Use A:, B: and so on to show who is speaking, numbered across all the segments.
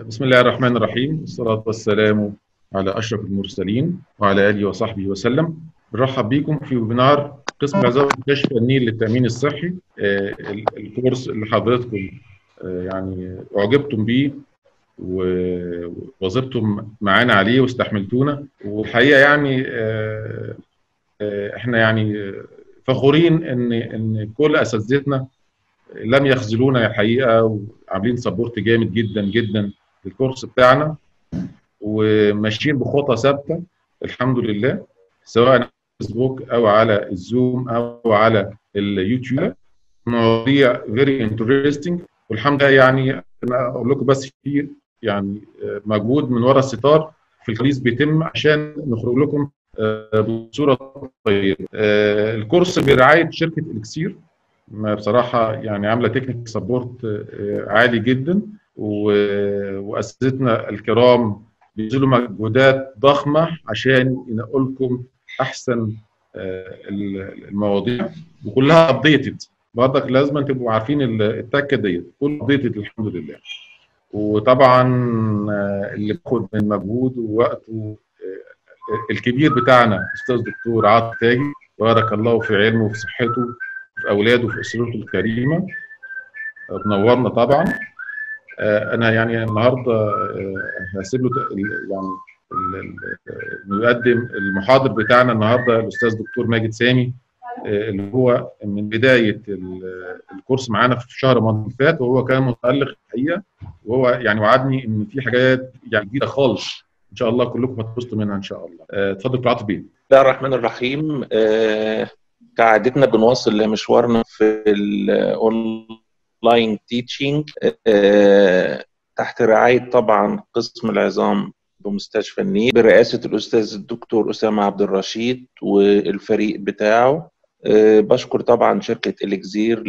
A: بسم الله الرحمن الرحيم والصلاة والسلام على أشرف المرسلين وعلى آله وصحبه وسلم بنرحب بكم في ويبينار قسم عظام كشف النيل للتأمين الصحي آه، الكورس اللي حضراتكم آه، يعني أعجبتم بيه ووظبتم معانا عليه واستحملتونا والحقيقة يعني آه، احنا يعني فخورين ان ان كل اساتذتنا لم يخذلونا الحقيقه وعاملين سبورت جامد جدا جدا للكورس بتاعنا وماشيين بخطى ثابته الحمد لله سواء على الفيسبوك او على الزوم او على اليوتيوب مواضيع فيري انترستنج والحمد لله يعني انا اقول لكم بس في يعني مجهود من وراء الستار في الخليج بيتم عشان نخرج لكم بصوره طيبه. الكورس برعايه شركه الكسير بصراحه يعني عامله تكنيك سبورت عالي جدا واساتذتنا الكرام بيبذلوا مجهودات ضخمه عشان ينقوا لكم احسن المواضيع وكلها ابديتد برضك لازم تبقوا عارفين التكه ديت كل ابديتد الحمد لله وطبعا اللي بياخد من مجهود ووقت الكبير بتاعنا استاذ دكتور عاطف تاجي بارك الله في علمه وفي صحته في اولاده وفي اسرته الكريمه منورنا طبعا انا يعني النهارده هسيب له يعني نقدم المحاضر بتاعنا النهارده الاستاذ دكتور ماجد سامي اللي هو من بدايه الكورس معانا في شهر رمضان اللي فات وهو كان متالق الحقيقه وهو يعني وعدني ان في حاجات يعني جديده خالص ان شاء الله كلكم هتبسطوا منها ان شاء الله اتفضل دكتور عاطف بيه
B: بسم الله الرحمن الرحيم آه كعادتنا بنواصل لمشوارنا في الاونلاين تيتشنج آه تحت رعايه طبعا قسم العظام بمستشفى النيل برئاسه الاستاذ الدكتور اسامه عبد الرشيد والفريق بتاعه أه بشكر طبعا شركه الكزير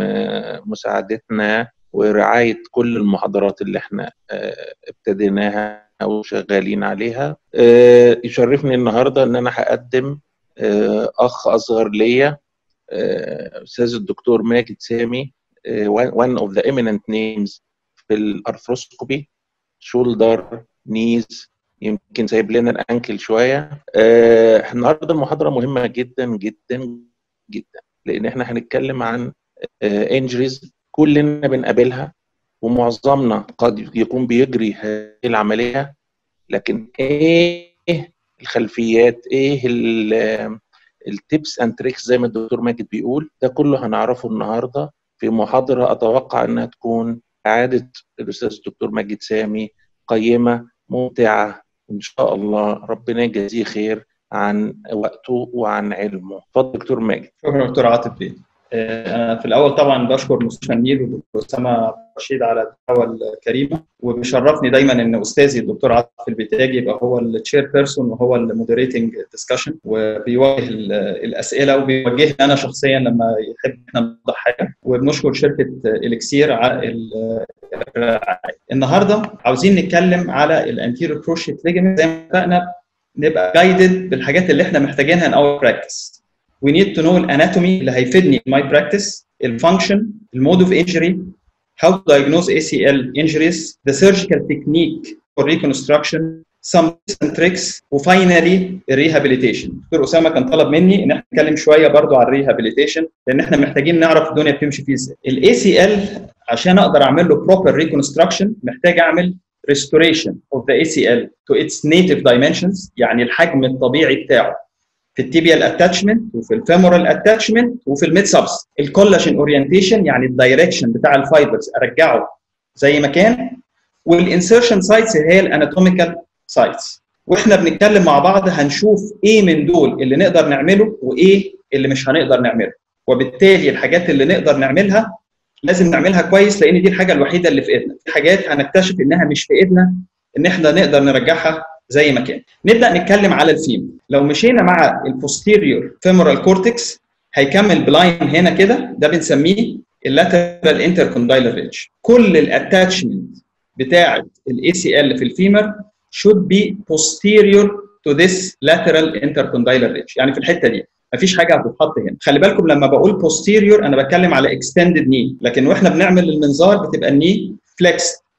B: لمساعدتنا ورعايه كل المحاضرات اللي احنا أه ابتديناها او شغالين عليها أه يشرفني النهارده ان انا هقدم اخ اصغر ليا استاذ الدكتور ماجد سامي one of the eminent names في الارثروسكوبي شولدر نيز يمكن سايب لنا الانكل شويه آه النهارده المحاضره مهمه جدا جدا جدا لان احنا هنتكلم عن آه انجريز كلنا بنقابلها ومعظمنا قد يكون بيجري هذه العمليه لكن ايه الخلفيات ايه التيبس اند تريكس زي ما الدكتور ماجد بيقول ده كله هنعرفه النهارده في محاضره اتوقع انها تكون اعاده الاستاذ الدكتور ماجد سامي قيمه ممتعه ان شاء الله ربنا يجازيه خير عن وقته وعن علمه اتفضل دكتور ماجد
C: شكرا دكتور عاطف بيه انا في الاول طبعا بشكر مستشفى النيل والدكتور اسامه رشيد على الدعوه الكريمه وبيشرفني دايما ان استاذي الدكتور عاطف البتاجي يبقى هو التشير بيرسون وهو المودريتنج ديسكشن وبيواجه الاسئله وبيوجهني انا شخصيا لما يحب احنا نوضح حاجه وبنشكر شركه الكسير على النهارده عاوزين نتكلم على الانتيريور كروشيت ليجمنت زي ما اتفقنا نبقى جايدد بالحاجات اللي احنا محتاجينها ان اور براكتس we need to know الاناتومي اللي هيفيدني in my practice الفانكشن المود اوف انجري how to diagnose ACL injuries the surgical technique for reconstruction some tricks وفاينلي الريهابيليتيشن دكتور اسامه كان طلب مني ان احنا نتكلم شويه برضو على الريهابيليتيشن لان احنا محتاجين نعرف الدنيا بتمشي فيه ازاي الاي سي ال عشان اقدر اعمل له proper reconstruction محتاج اعمل restoration of the ACL to its native dimensions يعني الحجم الطبيعي بتاعه في التيبيال اتاتشمنت وفي الفيمورال اتاتشمنت وفي الميد سبس الكولاجين اورينتيشن يعني الدايركشن بتاع الفايبرز ارجعه زي ما كان والانسرشن سايتس هي الاناتوميكال سايتس واحنا بنتكلم مع بعض هنشوف ايه من دول اللي نقدر نعمله وايه اللي مش هنقدر نعمله وبالتالي الحاجات اللي نقدر نعملها لازم نعملها كويس لان دي الحاجه الوحيده اللي في ايدنا في حاجات هنكتشف انها مش في ايدنا ان احنا نقدر نرجعها زي ما كان نبدا نتكلم على الفيم لو مشينا مع البوستيريور فيمورال كورتكس هيكمل بلاين هنا كده ده بنسميه اللاترال انتركوندايلر ريدج كل الاتاتشمنت بتاعه الاي سي ال في الفيمر should be posterior to this lateral intercondylar ridge يعني في الحته دي مفيش حاجه هتتحط هنا خلي بالكم لما بقول posterior انا بتكلم على extended knee لكن واحنا بنعمل المنظار بتبقى الني flexed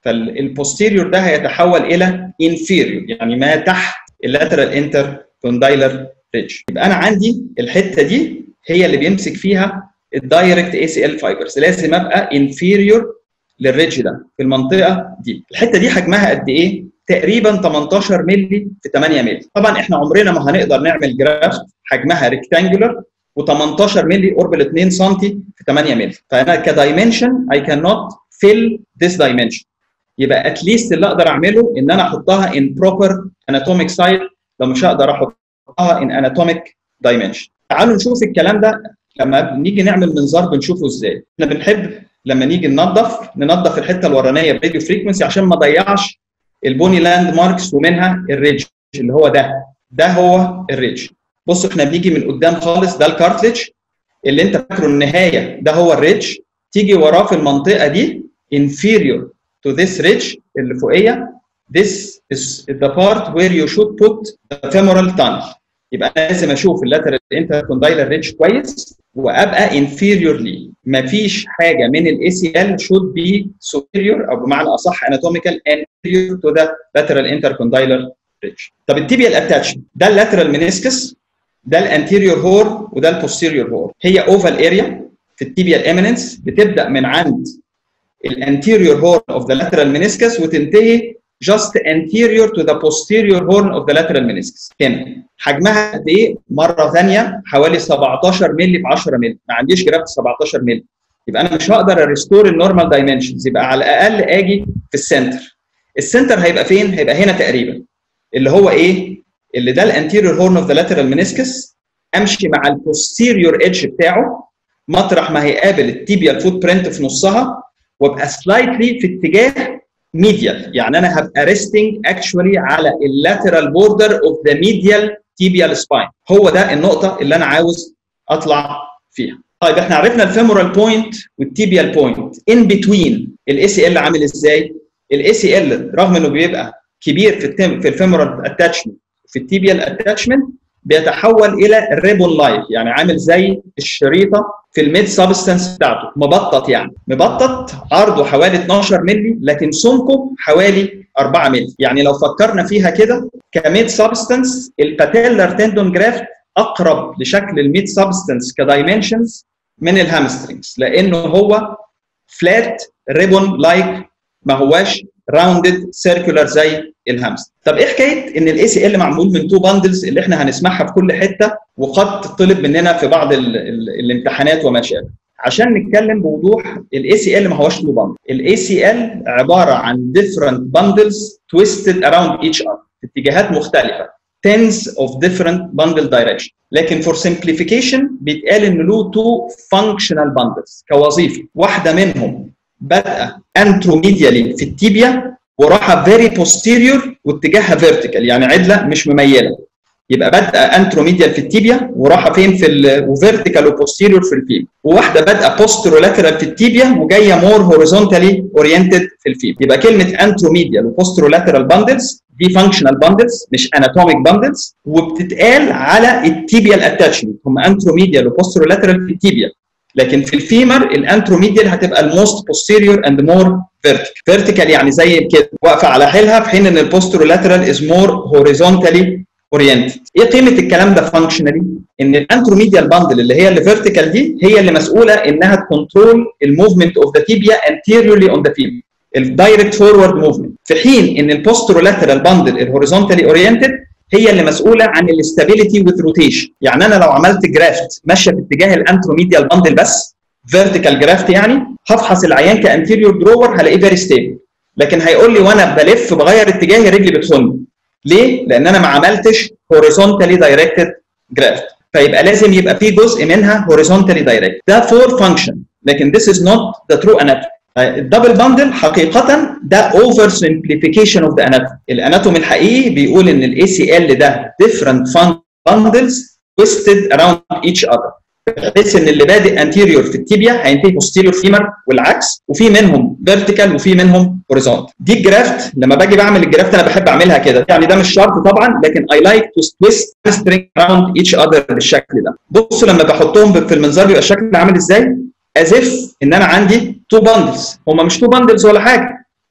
C: فالبوستيريور ده هيتحول الى انفيريور يعني ما تحت اللاترال انتر كوندايلر ريدج يبقى انا عندي الحته دي هي اللي بيمسك فيها الدايركت اي سي ال فايبرز لازم ابقى انفيريور للريدج ده في المنطقه دي الحته دي حجمها قد ايه تقريبا 18 مللي في 8 مللي طبعا احنا عمرنا ما هنقدر نعمل جرافت حجمها ريكتانجولار و18 مللي قرب ال 2 سم في 8 مللي فانا كدايمنشن اي كان نوت فيل ذيس دايمنشن يبقى اتليست اللي اقدر اعمله ان انا احطها ان بروبر اناتوميك سايت لو مش هقدر احطها ان اناتوميك دايمنشن تعالوا نشوف الكلام ده لما بنيجي نعمل منظار بنشوفه ازاي احنا بنحب لما نيجي ننظف ننظف الحته الورانيه براديو فريكونسي عشان ما اضيعش البوني لاند ماركس ومنها الريدج اللي هو ده ده هو الريدج بص احنا بنيجي من قدام خالص ده الكارتلج اللي انت فاكره النهايه ده هو الريدج تيجي وراه في المنطقه دي inferior to this ridge اللي فوقيه this is the part where you should put the femoral tunnel يبقى انا لازم اشوف اللاترال انتركوندايلر ريدج كويس وابقى inferior ليه مفيش حاجه من الاي سي ال should be superior او بمعنى اصح anatomical inferior to the lateral intercondylar ridge طب التيبيال اتاتشمنت ده اللاترال منسكس ده الانتيريور هور وده البوستيريور هور هي اوفال اريا في التيبيال ايميننس بتبدا من عند الانتيريور هورن اوف ذا lateral meniscus وتنتهي just anterior to the posterior horn of the lateral meniscus هنا حجمها قد ايه؟ مره ثانيه حوالي 17 مللي في 10 مللي ما عنديش جرافت 17 مللي يبقى انا مش هقدر اريستور النورمال دايمنشنز يبقى على الاقل اجي في السنتر السنتر هيبقى فين؟ هيبقى هنا تقريبا اللي هو ايه؟ اللي ده الانتيريور هورن اوف ذا lateral meniscus امشي مع البوستيريور ايدج بتاعه مطرح ما هيقابل التيبيال فوت برنت في نصها وابقى سلايتلي في اتجاه ميديال يعني انا هبقى ريستنج اكشولي على اللاترال بوردر اوف ذا ميديال تيبيال سباين هو ده النقطه اللي انا عاوز اطلع فيها طيب احنا عرفنا الفيمورال بوينت والتيبيال بوينت ان بتوين الاي سي ال عامل ازاي الاي سي ال رغم انه بيبقى كبير في التم في الفيمورال اتاتشمنت في التيبيال اتاتشمنت بيتحول الى ريبون لايك يعني عامل زي الشريطه في الميد سبستانس بتاعته مبطط يعني مبطط عرضه حوالي 12 مللي لكن سمكه حوالي 4 مللي يعني لو فكرنا فيها كده كميد سبستانس الباتيلر تندون جرافت اقرب لشكل الميد سبستانس كدايمنشنز من الهامسترينجز لانه هو فلات ريبون لايك ما هواش راوندد سيركولار زي الهامستر طب ايه حكايه ان الاي سي ال معمول من تو باندلز اللي احنا هنسمعها في كل حته وقد تطلب مننا في بعض ال ال الامتحانات وما شابه عشان نتكلم بوضوح الاي سي ال ما هوش تو باندل الاي سي ال عباره عن different bundles twisted around each other في اتجاهات مختلفه tens of different bundle direction لكن for simplification بيتقال ان له two functional bundles كوظيفه واحده منهم بادئه انتروميديالي في التيبيا وراحه فيري بوستيريور واتجاهها فيرتيكال يعني عدله مش مميله يبقى بادئه انتروميديال في التيبيا وراحه فين في ال وفيرتيكال وبوستيريور في الفيم وواحده بادئه بوسترولاترال في التيبيا وجايه مور هوريزونتالي اورينتد في الفيم يبقى كلمه انتروميديال وبوسترولاترال باندلز دي فانكشنال باندلز مش اناتوميك باندلز وبتتقال على التيبيال اتاتشمنت هم انتروميديال وبوسترولاترال في التيبيا لكن في الفيمر الانتروميديال هتبقى الموست بوستيريور اند مور فيرتيكال فيرتيكال يعني زي كده واقفه على حيلها في حين ان البوسترولاترال از مور هوريزونتالي اورينتد ايه قيمه الكلام ده فانكشنالي ان الانتروميديال باندل اللي هي الفيرتيكال دي هي اللي مسؤوله انها تكنترول الموفمنت اوف ذا تيبيا anteriorly اون ذا فيمر الدايركت فورورد موفمنت في حين ان البوسترولاترال باندل الهوريزونتالي اورينتد هي اللي مسؤوله عن الاستابيليتي وذ روتيشن يعني انا لو عملت جرافت ماشيه في اتجاه الانتروميديال باندل بس فيرتيكال جرافت يعني هفحص العيان كانتيريور درور هلاقيه فيري ستيبل لكن هيقول لي وانا بلف بغير اتجاهي رجلي بتخن ليه؟ لان انا ما عملتش هوريزونتالي دايركتد جرافت فيبقى لازم يبقى في جزء منها هوريزونتالي دايركت ده فور فانكشن لكن this is not the true anatomy الدبل باندل حقيقة ده اوفر سمبليفيكيشن اوف ذا اناتومي الاناتومي الحقيقي بيقول ان الاي سي ال ده different bundles twisted around each other بحيث ان اللي بادئ انتيريور في التيبيا هينتهي بوستيريور فيمر والعكس وفي منهم فيرتيكال وفي منهم هوريزونت دي الجرافت لما باجي بعمل الجرافت انا بحب اعملها كده يعني ده مش شرط طبعا لكن اي لايك تو تويست سترينج اراوند ايتش اذر بالشكل ده بصوا لما بحطهم في المنظار بيبقى الشكل عامل ازاي از اف ان انا عندي تو باندلز هم مش تو باندلز ولا حاجه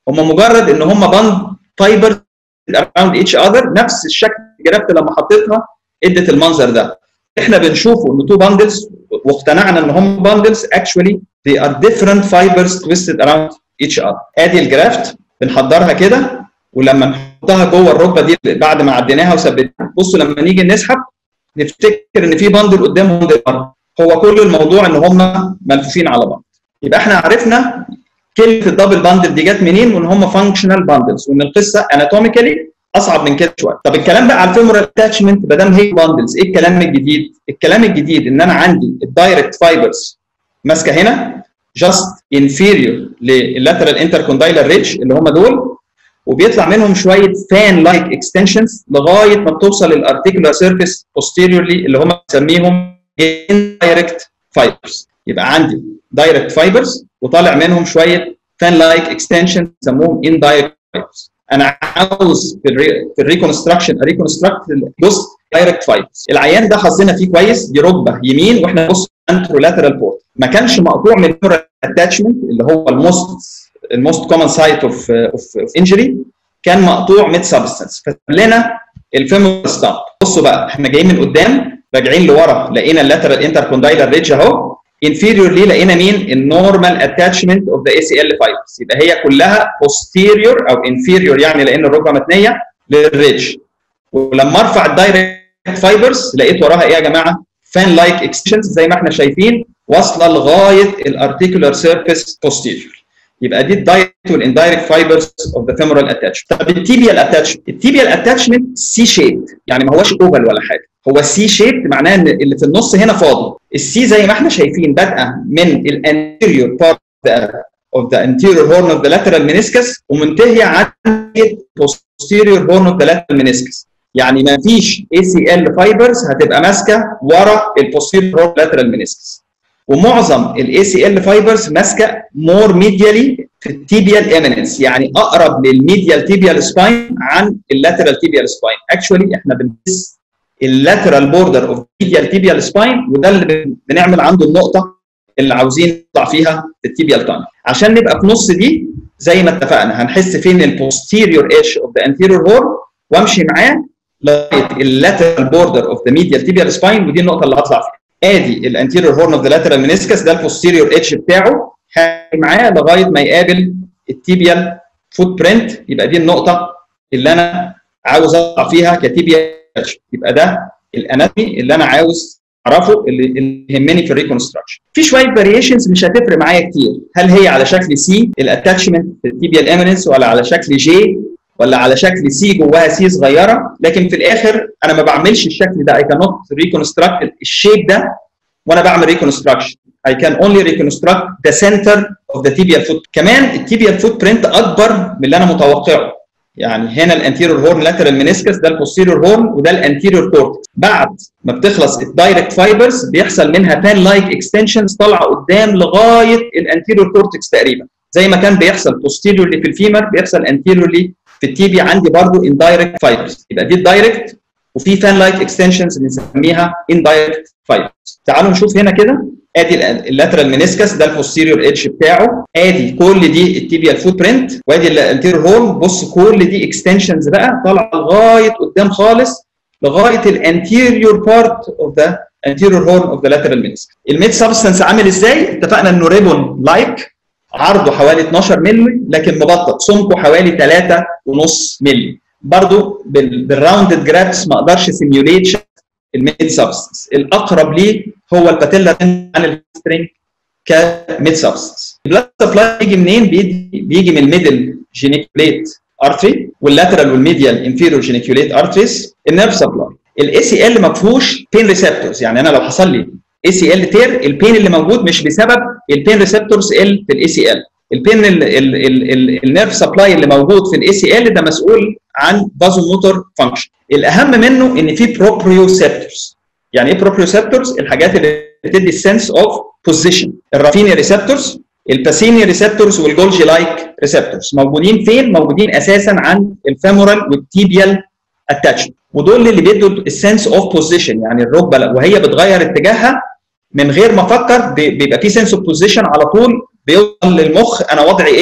C: هم مجرد ان هم باند فايبر اراوند ايتش اذر نفس الشكل الجرافت لما حطيتها ادت المنظر ده احنا بنشوفه ان تو باندلز واقتنعنا ان هم باندلز اكشولي they are different fibers twisted around each other ادي الجرافت بنحضرها كده ولما نحطها جوه الركبه دي بعد ما عديناها وثبتناها بصوا لما نيجي نسحب نفتكر ان في باندل قدام وباندل ورا هو كل الموضوع ان هم ملفوفين على بعض يبقى احنا عرفنا كلمه الدبل باندل دي جت منين وان هم فانكشنال باندلز وان القصه اناتوميكالي اصعب من كده شويه طب الكلام بقى على الفيمورال اتاتشمنت ما دام هي باندلز ايه الكلام الجديد الكلام الجديد ان انا عندي الدايركت فايبرز ماسكه هنا جاست انفيريور لللاترال انتركوندايلر ريدج اللي هم دول وبيطلع منهم شويه فان لايك اكستنشنز لغايه ما بتوصل للارتيكولار سيرفيس posteriorly اللي هم بنسميهم indirect fibers يبقى عندي دايركت فايبرز وطالع منهم شويه فان لايك اكستنشن بيسموهم indirect fibers انا عاوز في الري في الريكونستراكشن ريكونستراكت جزء دايركت فايبرز العيان ده حظنا فيه كويس دي ركبه يمين واحنا بص انترولاترال بورت ما كانش مقطوع من اتاتشمنت اللي هو الموست الموست كومن سايت اوف اوف انجري كان مقطوع ميد سبستنس فساب لنا الفيمور ستامب بصوا بقى احنا جايين من قدام راجعين لورا لقينا اللاترال انتركوندايلر ريدج اهو inferiorly لقينا مين النورمال اتاتشمنت اوف ذا اي سي ال فايبرز يبقى هي كلها posterior او inferior يعني لان الركبه متنيه للريدج ولما ارفع الدايركت فايبرز لقيت وراها ايه يا جماعه فان لايك اكستنشنز زي ما احنا شايفين واصله لغايه الارتيكولار سيرفيس posterior يبقى دي الدايركت والاندايركت فايبرز اوف ذا فيمورال اتاتشمنت طب التيبيال اتاتشمنت التيبيال اتاتشمنت سي شيب يعني ما هوش اوفال ولا حاجه هو سي شيب معناه ان اللي في النص هنا فاضي السي زي ما احنا شايفين بادئه من الانتيريور بارت of the anterior horn of the lateral meniscus ومنتهيه عند posterior horn of the lateral meniscus يعني ما فيش ACL fibers هتبقى ماسكه ورا البوستيريور horn lateral meniscus ومعظم الاي سي ال فايبرز ماسكه مور ميديالي في التيبيال ايميننس يعني اقرب للميديال تيبيال سباين عن اللاترال تيبيال سباين اكشولي احنا بنقيس اللاترال بوردر اوف ميديال تيبيال سباين وده اللي بنعمل عنده النقطه اللي عاوزين نطلع فيها في التيبيال تانل عشان نبقى في نص دي زي ما اتفقنا هنحس فين البوستيريور ايدج اوف ذا انتيريور هورن وامشي معاه لغايه اللاترال بوردر اوف ذا ميديال تيبيال سباين ودي النقطه اللي هطلع فيها ادي الانتيريور هورن اوف ذا لاترال منسكس ده البوستيريور ايدج بتاعه معاه لغايه ما يقابل التيبيال فوت برنت يبقى دي النقطه اللي انا عاوز اطلع فيها كتيبيال يبقى ده الاناتومي اللي انا عاوز اعرفه اللي يهمني في الريكونستراكشن في شويه فاريشنز مش هتفرق معايا كتير هل هي على شكل سي الاتاتشمنت في التيبيال اميننس ولا على شكل جي ولا على شكل سي جواها سي صغيره لكن في الاخر انا ما بعملش الشكل ده اي كانوت ريكونستراكت الشيب ده وانا بعمل ريكونستراكشن I can only reconstruct the center of the tibial foot كمان التيبيال فوت برنت اكبر من اللي انا متوقعه يعني هنا الانتيريور هورن لاترال منسكس ده البوستيريور هورن وده الانتيريور كورتكس بعد ما بتخلص الدايركت فايبرز بيحصل منها فان لايك اكستنشنز طالعه قدام لغايه الانتيريور كورتكس تقريبا زي ما كان بيحصل بوستيريورلي في الفيمر بيحصل انتيريورلي في التيبي عندي برضو اندايركت فايبرز يبقى دي الدايركت وفي فان لايك اكستنشنز بنسميها اندايركت فايبرز تعالوا نشوف هنا كده ادي اللاترال منسكس ده البوستيريور ايدج بتاعه ادي كل دي التيبيال فوت برنت وادي الانتيريور هورن بص كل دي اكستنشنز بقى طالعه لغايه قدام خالص لغايه الانتيريور بارت اوف ذا anterior horn of the lateral meniscus. الميد سبستنس عامل ازاي؟ اتفقنا انه ريبون لايك عرضه حوالي 12 مللي لكن مبطط سمكه حوالي 3.5 مللي برضو بالراوندد جرافس ما اقدرش سيميوليت الميد سبستنس الاقرب ليه هو الباتيلا عن السترينج كميد سبستنس البلاد سبلاي بيجي منين بيجي, بيجي من الميدل جينيكوليت ارتري واللاترال والميديال انفيرور جينيكوليت ارتريز النيرف سبلاي الاي سي ال ما فيهوش بين ريسبتورز يعني انا لو حصل لي اي سي ال تير البين اللي موجود مش بسبب البين ريسبتورز ال في الاي سي ال البين النيرف سبلاي اللي موجود في الاي سي ال ده مسؤول عن فازو موتور فانكشن الاهم منه ان في بروبريوسبتورز يعني ايه بروبريوسبتورز الحاجات اللي بتدي السنس اوف بوزيشن الرافيني ريسبتورز الباسيني ريسبتورز والجولجي لايك ريسبتورز موجودين فين موجودين اساسا عند الفيمورال والتيبيال اتاتشمنت ودول اللي بيدوا السنس اوف بوزيشن يعني الركبه وهي بتغير اتجاهها من غير ما افكر بيبقى في سنس اوف بوزيشن على طول بيوصل للمخ انا وضعي ايه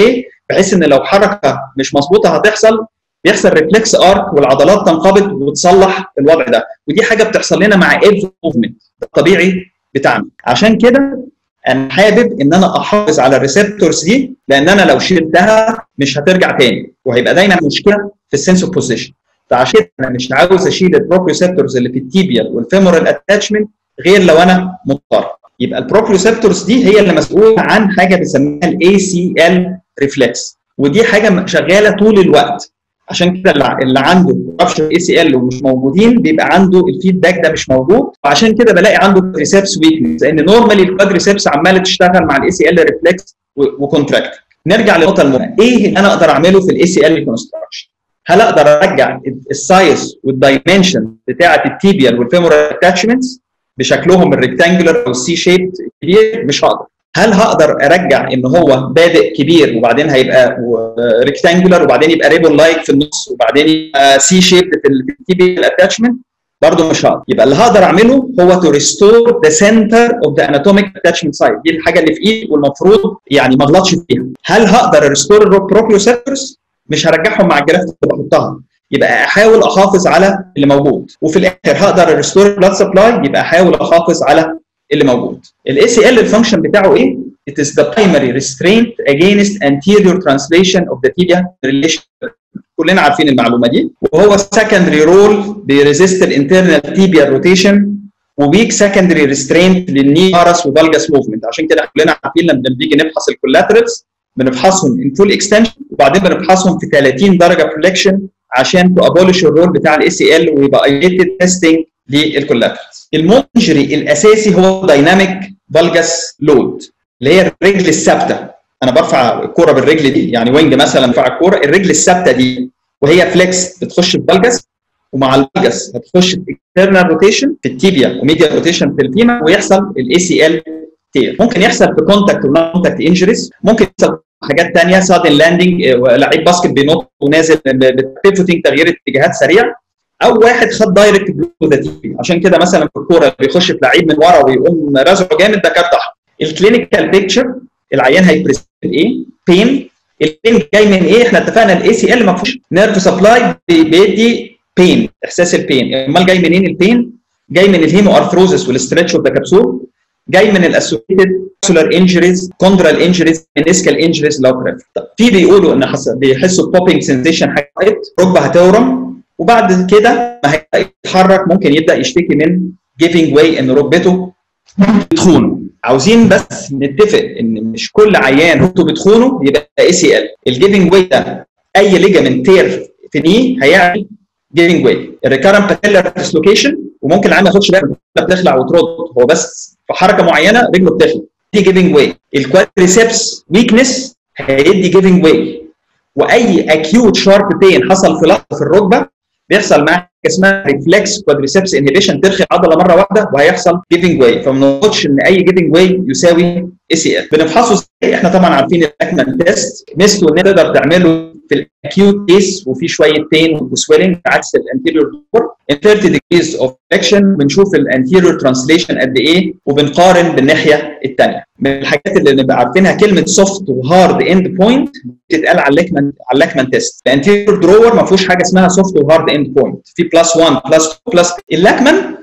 C: بحيث ان لو حركه مش مظبوطه هتحصل بيحصل ريفلكس ارك والعضلات تنقبض وتصلح الوضع ده ودي حاجه بتحصل لنا مع ايفري موفمنت الطبيعي بتاعنا عشان كده انا حابب ان انا احافظ على الريسبتورز دي لان انا لو شلتها مش هترجع تاني وهيبقى دايما مشكله في السنس اوف بوزيشن فعشان كده انا مش عاوز اشيل البروبريوسبتورز اللي في التيبيال والفيمورال اتاتشمنت غير لو انا مضطر يبقى البروبريوسبتورز دي هي اللي مسؤوله عن حاجه بنسميها الاي سي ال ريفلكس ودي حاجه شغاله طول الوقت عشان كده اللي عنده رابشر اي سي ال ومش موجودين بيبقى عنده الفيدباك ده مش موجود وعشان كده بلاقي عنده كوادريسبس ويكنس لان نورمالي الكوادريسبس عماله تشتغل مع الاي سي ال ريفلكس وكونتراكت نرجع للنقطه المهمه ايه اللي انا اقدر اعمله في الاي سي ال ريكونستراكشن هل اقدر ارجع السايز والدايمنشن بتاعه التيبيال والفيمورال اتاتشمنتس بشكلهم الريكتانجولار او السي شيب كبير مش هقدر هل هقدر ارجع ان هو بادئ كبير وبعدين هيبقى ريكتانجولار وبعدين يبقى ريبون لايك في النص وبعدين يبقى سي شيب في التيبيال اتاتشمنت برضه مش هقدر يبقى اللي هقدر اعمله هو تو ريستور ذا سنتر اوف ذا اناتوميك اتاتشمنت سايت دي الحاجه اللي في ايدي والمفروض يعني ما اغلطش فيها هل هقدر ريستور البروبريوسبتورز مش هرجعهم مع الجرافت اللي بحطها يبقى احاول احافظ على اللي موجود وفي الاخر هقدر ريستور بلاد سبلاي يبقى احاول احافظ على اللي موجود الاي سي ال الفانكشن بتاعه ايه it is the primary restraint against anterior translation of the tibia relation كلنا عارفين المعلومه دي وهو secondary role بيريزيست الانترنال tibial rotation وبيك secondary restraint للني ارس وفالجاس موفمنت عشان كده كلنا عارفين لما بنيجي نفحص الكولاترالز بنفحصهم in full extension وبعدين بنفحصهم في 30 درجه فليكشن عشان تو ابولش الرول بتاع الاي سي ال ويبقى ايديتد تيستنج للكولاترالز المنجري الاساسي هو دايناميك فالجاس لود اللي هي الرجل الثابته انا برفع الكوره بالرجل دي يعني وينج مثلا برفع الكوره الرجل الثابته دي وهي فليكس بتخش في فالجاس ومع الفالجاس هتخش في اكسترنال روتيشن في التيبيا وميديا روتيشن في الفيما ويحصل الاي سي ال تير ممكن يحصل في كونتاكت ونون انجريز ممكن يحصل حاجات ثانيه سادن لاندنج لعيب باسكت بينط ونازل بيفتنج تغيير اتجاهات سريع او واحد خد دايركت بلو ذا تي عشان كده مثلا في الكوره بيخش في لعيب من ورا ويقوم رازعه جامد ده كارت احمر الكلينيكال بيكتشر العيان هيبريزنت ايه؟ بين البين جاي من ايه؟ احنا اتفقنا الاي سي ال ما فيهوش نيرف سبلاي بيدي بين احساس البين امال جاي منين البين؟ جاي من الهيمو ارثروزس والاسترتش اوف ذا كبسول جاي من الاسوشيتد سولار انجريز كوندرال انجريز منسكال انجريز لو بريف في بيقولوا ان بيحسوا ببوبينج سنسيشن حاجه ركبه هتورم وبعد كده ما هيبدا يتحرك ممكن يبدا يشتكي من جيفنج واي ان ركبته بتخونه عاوزين بس نتفق ان مش كل عيان ركبته بتخونه يبقى اي سي ال الجيفنج واي ده اي ليجامنت تير في ني هيعمل جيفنج واي الريكارنت باتيلر ديسلوكيشن وممكن العيان ما ياخدش باله بتخلع وترد هو بس في حركه معينه رجله بتخلع دي جيفنج واي الكوادريسبس ويكنس هيدي جيفنج واي واي اكيوت شارب بين حصل في لحظه في الركبه بيحصل معاه حاجه اسمها ريفلكس كوادريسبس انهبيشن ترخي العضله مره واحده وهيحصل جيفنج واي فما نقولش ان اي جيفنج واي يساوي اي سي ال بنفحصه ازاي احنا طبعا عارفين الاكمن تيست مثله ان تقدر تعمله في الاكيوت كيس وفي شويه بين وسويلنج عكس الانتيريور دور in 30 degrees of flexion بنشوف الانتيريور ترانسليشن قد ايه وبنقارن بالناحيه الثانيه من الحاجات اللي نبقى عارفينها كلمه سوفت وهارد اند بوينت بتتقال على اللاكمان على اللاكمان تيست الانتيريور درور ما فيهوش حاجه اسمها سوفت وهارد اند بوينت في بلس 1 بلس 2 بلس اللاكمان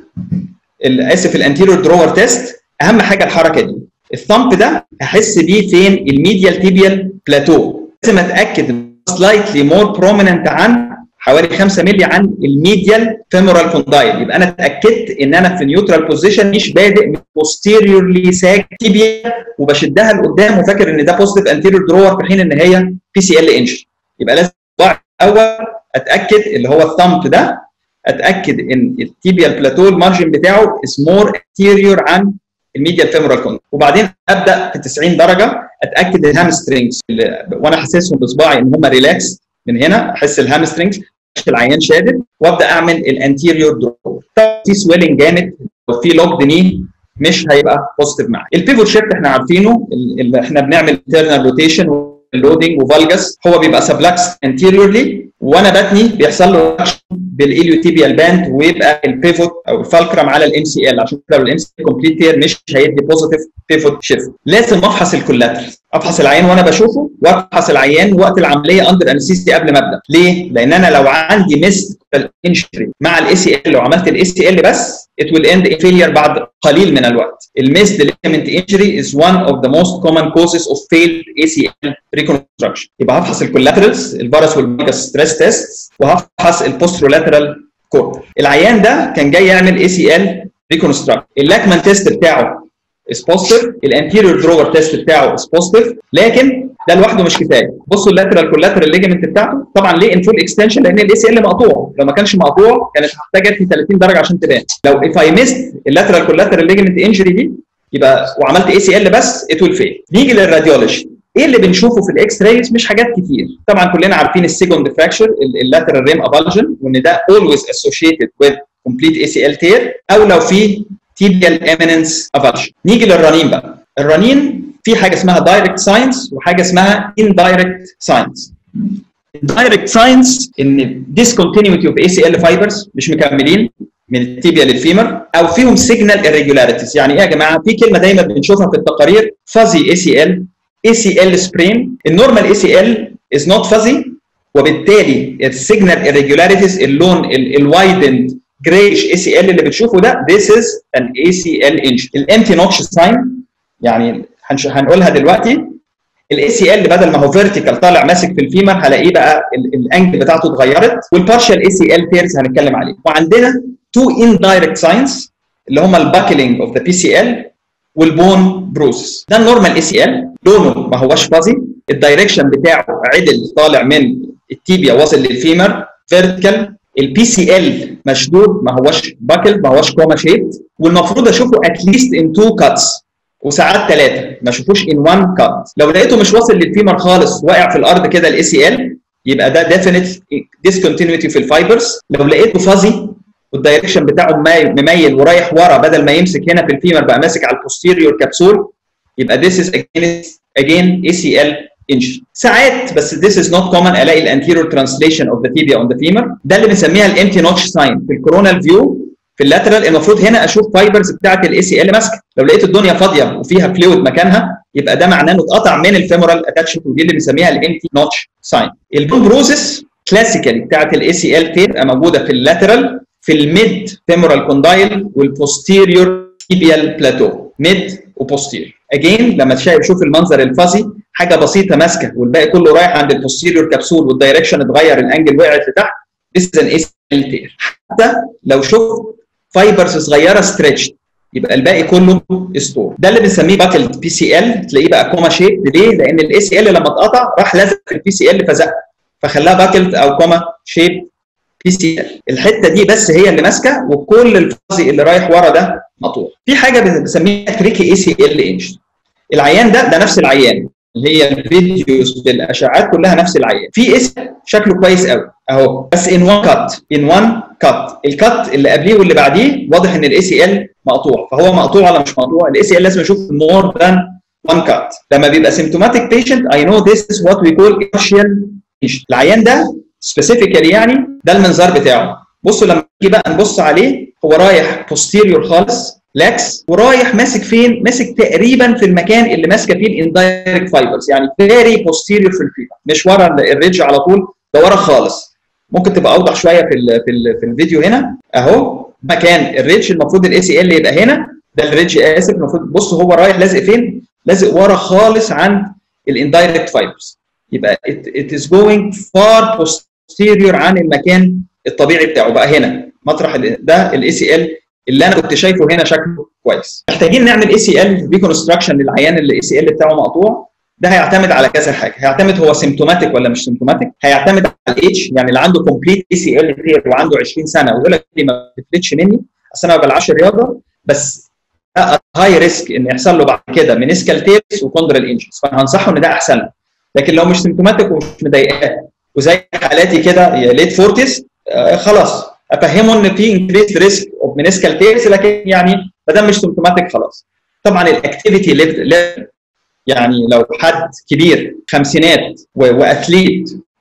C: اسف الانتيريور درور تيست اهم حاجه الحركه دي الثامب ده احس بيه فين الميديال تيبيال بلاتو لازم اتاكد سلايتلي مور بروميننت عن حوالي 5 مللي عن الميديال فيمورال كوندايل يبقى انا اتاكدت ان انا في نيوترال بوزيشن مش بادئ من بوستيريورلي ساك تيبيا وبشدها لقدام وفاكر ان ده بوزيتيف انتيريور درور في حين ان هي بي سي ال انجري يبقى لازم الاول اتاكد اللي هو الثامب ده اتاكد ان التيبيال بلاتو المارجن بتاعه از مور انتيريور عن الميديال فيمورال كوندايل وبعدين ابدا في 90 درجه اتاكد الهامسترينجز وانا حاسسهم بصباعي ان هم ريلاكس من هنا احس الهامسترينجز العيان شادد وابدا اعمل الانتيريور درو في سويلنج جامد لو في لوكد ني مش هيبقى بوزيتيف معاك البيفوت شيفت احنا عارفينه اللي احنا بنعمل انترنال روتيشن لودنج وفالجاس هو بيبقى سبلاكس انتيريورلي وانا بتني بيحصل له بالاليوتيبيال باند ويبقى البيفوت او الفالكرم على الام سي ال عشان كده الام سي كومبليت تير مش هيدي بوزيتيف بيفوت شيفت لازم افحص الكولاترال افحص العيان وانا بشوفه وافحص العيان وقت العمليه اندر انستيزيا قبل ما ابدا ليه؟ لان انا لو عندي ميست انشري مع الاي سي ال لو عملت الاي سي ال بس it will end in failure بعد قليل من الوقت الميست ligament injury is one of the most common causes of failed ACL reconstruction يبقى هفحص الكولاترالز الفارس والميجاس ستريس تيست وهفحص البوسترولاترال كورد العيان ده كان جاي يعمل اي سي ال ريكونستراكت اللاكمان تيست بتاعه is positive الانتيريور درور تيست بتاعه is positive لكن ده لوحده مش كفايه بصوا اللاترال كولاترال ليجمنت بتاعته طبعا ليه ان فول اكستنشن لان الاي سي ال مقطوع لو ما كانش مقطوع كانت هحتاج في 30 درجه عشان تبان لو اف اي ميست اللاترال كولاترال ليجمنت انجري دي يبقى وعملت اي سي ال بس ات ويل فيل نيجي للراديولوجي ايه اللي بنشوفه في الاكس رايز مش حاجات كتير طبعا كلنا عارفين السيجوند فراكشر اللاترال ريم ابالجن وان ده always associated with complete ACL tear او لو في tibial eminence avulsion نيجي للرنين بقى الرنين في حاجه اسمها direct science وحاجه اسمها indirect science direct science ان discontinuity of ACL fibers مش مكملين من التيبيا للفيمر او فيهم signal irregularities يعني ايه يا جماعه في كلمه دايما بنشوفها في التقارير fuzzy ACL ACL sprain النورمال ACL is not fuzzy وبالتالي السيجنال irregularities اللون الوايدند جريش اي سي ال اللي بتشوفه ده this is an ACL injury الانتي نوتش ساين يعني هنش- هنقولها دلوقتي الاي سي ال بدل ما هو فيرتيكال طالع ماسك في الفيمر هلاقيه بقى ال- الانجل بتاعته اتغيرت والبارشال اي سي ال تيرز هنتكلم عليه وعندنا تو اندايركت ساينز اللي هم الباكلينج اوف ذا بي سي ال والبون بروسس ده النورمال اي سي ال لونه ما هوش فازي الدايركشن بتاعه عدل طالع من التيبيا واصل للفيمر فيرتيكال البي سي ال مشدود ما هوش باكل ما هوش كوما شيب والمفروض اشوفه اتليست ان تو كاتس وساعات ثلاثه ما اشوفوش ان وان كات لو لقيته مش واصل للفيمر خالص واقع في الارض كده الاي سي ال يبقى ده ديفينيت ديسكونتينيوتي في الفايبرز لو لقيته فازي والدايركشن بتاعه ممي- مميل ورايح ورا بدل ما يمسك هنا في الفيمر بقى ماسك على البوستيريور كبسول يبقى this is again again ACL injury ساعات بس this is not common الاقي الانتيريور translation of the tibia on the femur ده اللي بنسميها الامتي نوتش ساين في الكورونال فيو في اللاترال المفروض هنا اشوف فايبرز بتاعه الاي سي ال ماسكه لو لقيت الدنيا فاضيه وفيها فلويد مكانها يبقى ده معناه انه اتقطع من الفيمورال اتاتشمنت ودي اللي بنسميها الامتي نوتش ساين البون بروسس كلاسيكالي بتاعه الاي سي ال تبقى موجوده في اللاترال في الميد فيمورال كوندايل والبوستيريور تيبيال بلاتو ميد وبوستيريور اجين لما تشايف شوف المنظر الفازي حاجه بسيطه ماسكه والباقي كله رايح عند البوستيريور كبسول والدايركشن اتغير الانجل وقعت لتحت this is an ACL tear حتى لو شفت فايبرز صغيره ستريتش يبقى الباقي كله ستور ده اللي بنسميه باكل بي سي ال تلاقيه بقى كوما شيب ليه؟ لان الاي سي ال لما اتقطع راح لازق في البي سي ال فزق فخلاها باكل او كوما شيب بي سي ال الحته دي بس هي اللي ماسكه وكل الفازي اللي رايح ورا ده مقطوع في حاجه بنسميها تريكي اي سي ال انج العيان ده ده نفس العيان اللي هي الفيديوز بالاشعاعات كلها نفس العيان في اسم شكله كويس قوي اهو بس ان وان كات ان وان كات الكات اللي قبليه واللي بعديه واضح ان الاي سي ال مقطوع فهو مقطوع ولا مش مقطوع الاي سي ال لازم اشوف مور ذان وان كات لما بيبقى سيمتوماتيك بيشنت اي نو ذيس از وات وي كول partial العيان ده سبيسيفيكالي يعني ده المنظار بتاعه بصوا لما نيجي بقى نبص عليه هو رايح بوستيريور خالص لاكس ورايح ماسك فين؟ ماسك تقريبا في المكان اللي ماسكه فيه الاندايركت فايبرز يعني فيري بوستيريور في الفيبر مش ورا الريدج على طول ده ورا خالص ممكن تبقى اوضح شويه في ال في ال في الفيديو هنا اهو مكان الريدج المفروض الاي سي ال يبقى هنا ده الريدج اسف المفروض بص هو رايح لازق فين؟ لازق ورا خالص عند الاندايركت فايبرز يبقى it is going far posterior عن المكان الطبيعي بتاعه بقى هنا مطرح ده الاي سي ال اللي انا كنت شايفه هنا شكله كويس محتاجين نعمل اي سي ال ريكونستراكشن للعيان اللي الاي سي ال بتاعه مقطوع ده هيعتمد على كذا حاجه هيعتمد هو سيمتوماتيك ولا مش سيمتوماتيك هيعتمد على الايدج يعني اللي عنده كومبليت اي سي ال تير وعنده 20 سنه ويقول لك ما بتفلتش مني اصل انا ما بلعبش رياضه بس هاي ريسك ان يحصل له بعد كده منسكال تيرس وكوندرال انجز فانا هنصحه ان ده احسن له لكن لو مش سيمتوماتيك ومش مضايقاه وزي حالاتي كده يا ليت فورتيس آه خلاص افهمه ان في انكريس ريسك اوف منسكال تيرس لكن يعني ما دام مش سيمتوماتيك خلاص طبعا الاكتيفيتي ليفل يعني لو حد كبير خمسينات واثليت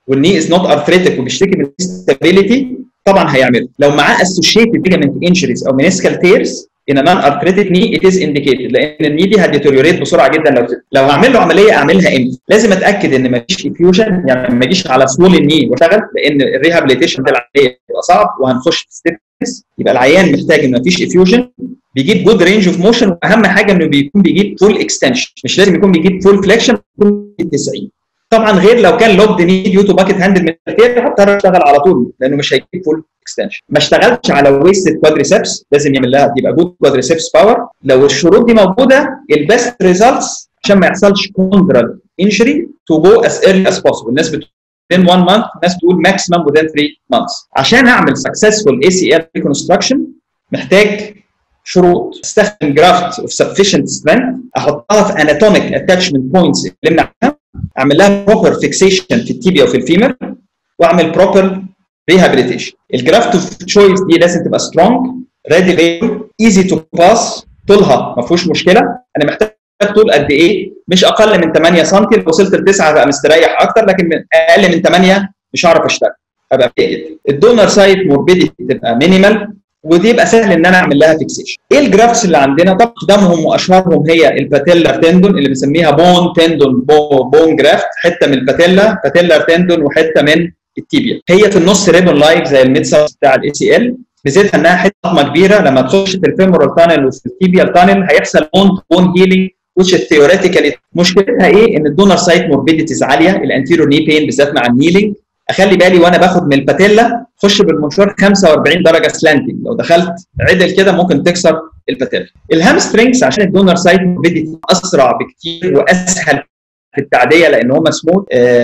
C: والني از نوت ارثريتك وبيشتكي من ستابيليتي طبعا هيعمله لو معاه اسوشيتد ليجامنت انجريز او منسكال تيرز ان نان ارثريتك ني ات از انديكيتد لان الني دي هتديتوريوريت بسرعه جدا لو لو هعمل له عمليه اعملها امتى لازم اتاكد ان ما فيش افيوجن يعني ما اجيش على سول الني واشتغل لان الريهابيليتيشن بتاع العمليه بيبقى صعب وهنخش في ستيفنس يبقى العيان محتاج ان ما فيش افيوجن بيجيب جود رينج اوف موشن واهم حاجه انه بيكون بيجيب فول اكستنشن مش لازم يكون بيجيب فول فليكشن يكون 90 طبعا غير لو كان لوكد ني ديو تو باكيت هاندل من هضطر اشتغل على طول لانه مش هيجيب فول اكستنشن ما اشتغلتش على ويستد كوادريسبس لازم يعمل لها يبقى جود كوادريسبس باور لو الشروط دي موجوده البيست ريزلتس عشان ما يحصلش كوندرال انجري تو جو از ايرلي از بوسيبل الناس بتقول within 1 month الناس بتقول maximum within 3 months عشان اعمل successful ACL reconstruction محتاج شروط استخدم جرافت اوف sufficient strength احطها في anatomic attachment points اللي عنها اعمل لها proper fixation في التيبيا وفي الفيمر واعمل proper rehabilitation الجرافت اوف تشويس دي لازم تبقى strong ready easy to pass طولها ما فيهوش مشكله انا محتاج طول قد ايه مش اقل من 8 سم لو وصلت ل 9 هبقى مستريح اكتر لكن من اقل من 8 مش هعرف اشتغل هبقى جدا الدونر سايت موربيديتي تبقى مينيمال ودي يبقى سهل ان انا اعمل لها فيكسيشن ايه الجرافتس اللي عندنا طبعا اقدمهم واشهرهم هي الباتيلر تندون اللي بنسميها بون تندون بو بون جرافت حته من الباتيلا باتيلر تندون وحته من التيبيا هي في النص ريبون لايك زي الميد بتاع الاي سي ال ميزتها انها حته عظمه كبيره لما تخش في الفيمورال تانل وفي التيبيال تانل هيحصل بون بون هيلينج which is theoretically مشكلتها ايه ان الدونر سايت موربيديتيز عاليه الانتيريور ني بين بالذات مع النيلينج اخلي بالي وانا باخد من الباتيلا خش بالمنشار 45 درجه سلانتنج لو دخلت عدل كده ممكن تكسر الباتيلا الهامسترينجز عشان الدونر سايت موربيديتي اسرع بكتير واسهل في التعديه لان هم سموث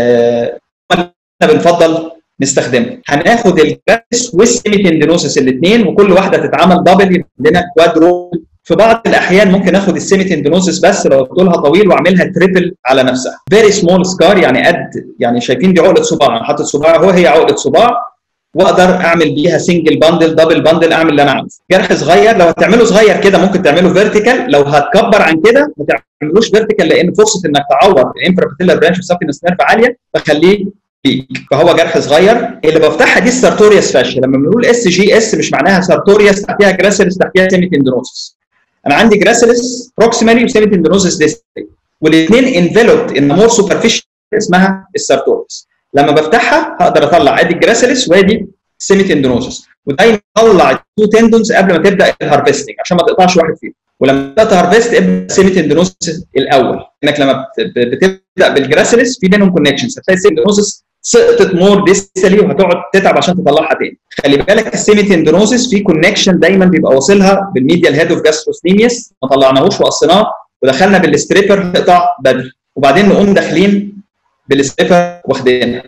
C: آه احنا بنفضل نستخدمها هناخد الجراس والسيمي تندينوسس الاثنين وكل واحده تتعمل دبل عندنا كوادرو في بعض الاحيان ممكن اخد السيمي تندينوسس بس لو طولها طويل واعملها تريبل على نفسها فيري سمول سكار يعني قد يعني شايفين دي عقده صباع انا حاطط صباع اهو هي عقده صباع واقدر اعمل بيها سنجل باندل دبل باندل اعمل اللي انا عاوزه جرح صغير لو هتعمله صغير كده ممكن تعمله فيرتيكال لو هتكبر عن كده ما تعملوش فيرتيكال لان فرصه انك تعور الانفرابيتيلر برانش سابينس نيرف عاليه فخليه ليك فهو جرح صغير اللي بفتحها دي السارتوريوس فاشيا لما بنقول اس جي اس مش معناها سارتوريوس تحتها جراسيلس تحتها سيمي تندروسس انا عندي جراسيلس بروكسيمالي وسيمي تندروسس ديستري والاثنين انفلوبد ان مور سوبرفيشال اسمها السارتوريوس لما بفتحها هقدر اطلع ادي الجراسيلس وادي السيمي تندروسس ودايما اطلع التو تندونز قبل ما تبدا الهارفستنج عشان ما تقطعش واحد فيهم ولما تبدا تهارفست ابدا السيمي تندروسس الاول انك لما بتبدا بالجراسيلس في بينهم كونكشنز هتلاقي السيمي تندروسس سقطت مور ديستالي وهتقعد تتعب عشان تطلعها تاني خلي بالك السيمي تندروسس في كونكشن دايما بيبقى واصلها بالميديال هيد اوف جاستروسنيميس ما طلعناهوش وقصيناه ودخلنا بالستريبر نقطع بدري وبعدين نقوم داخلين بالستريبر واخدينها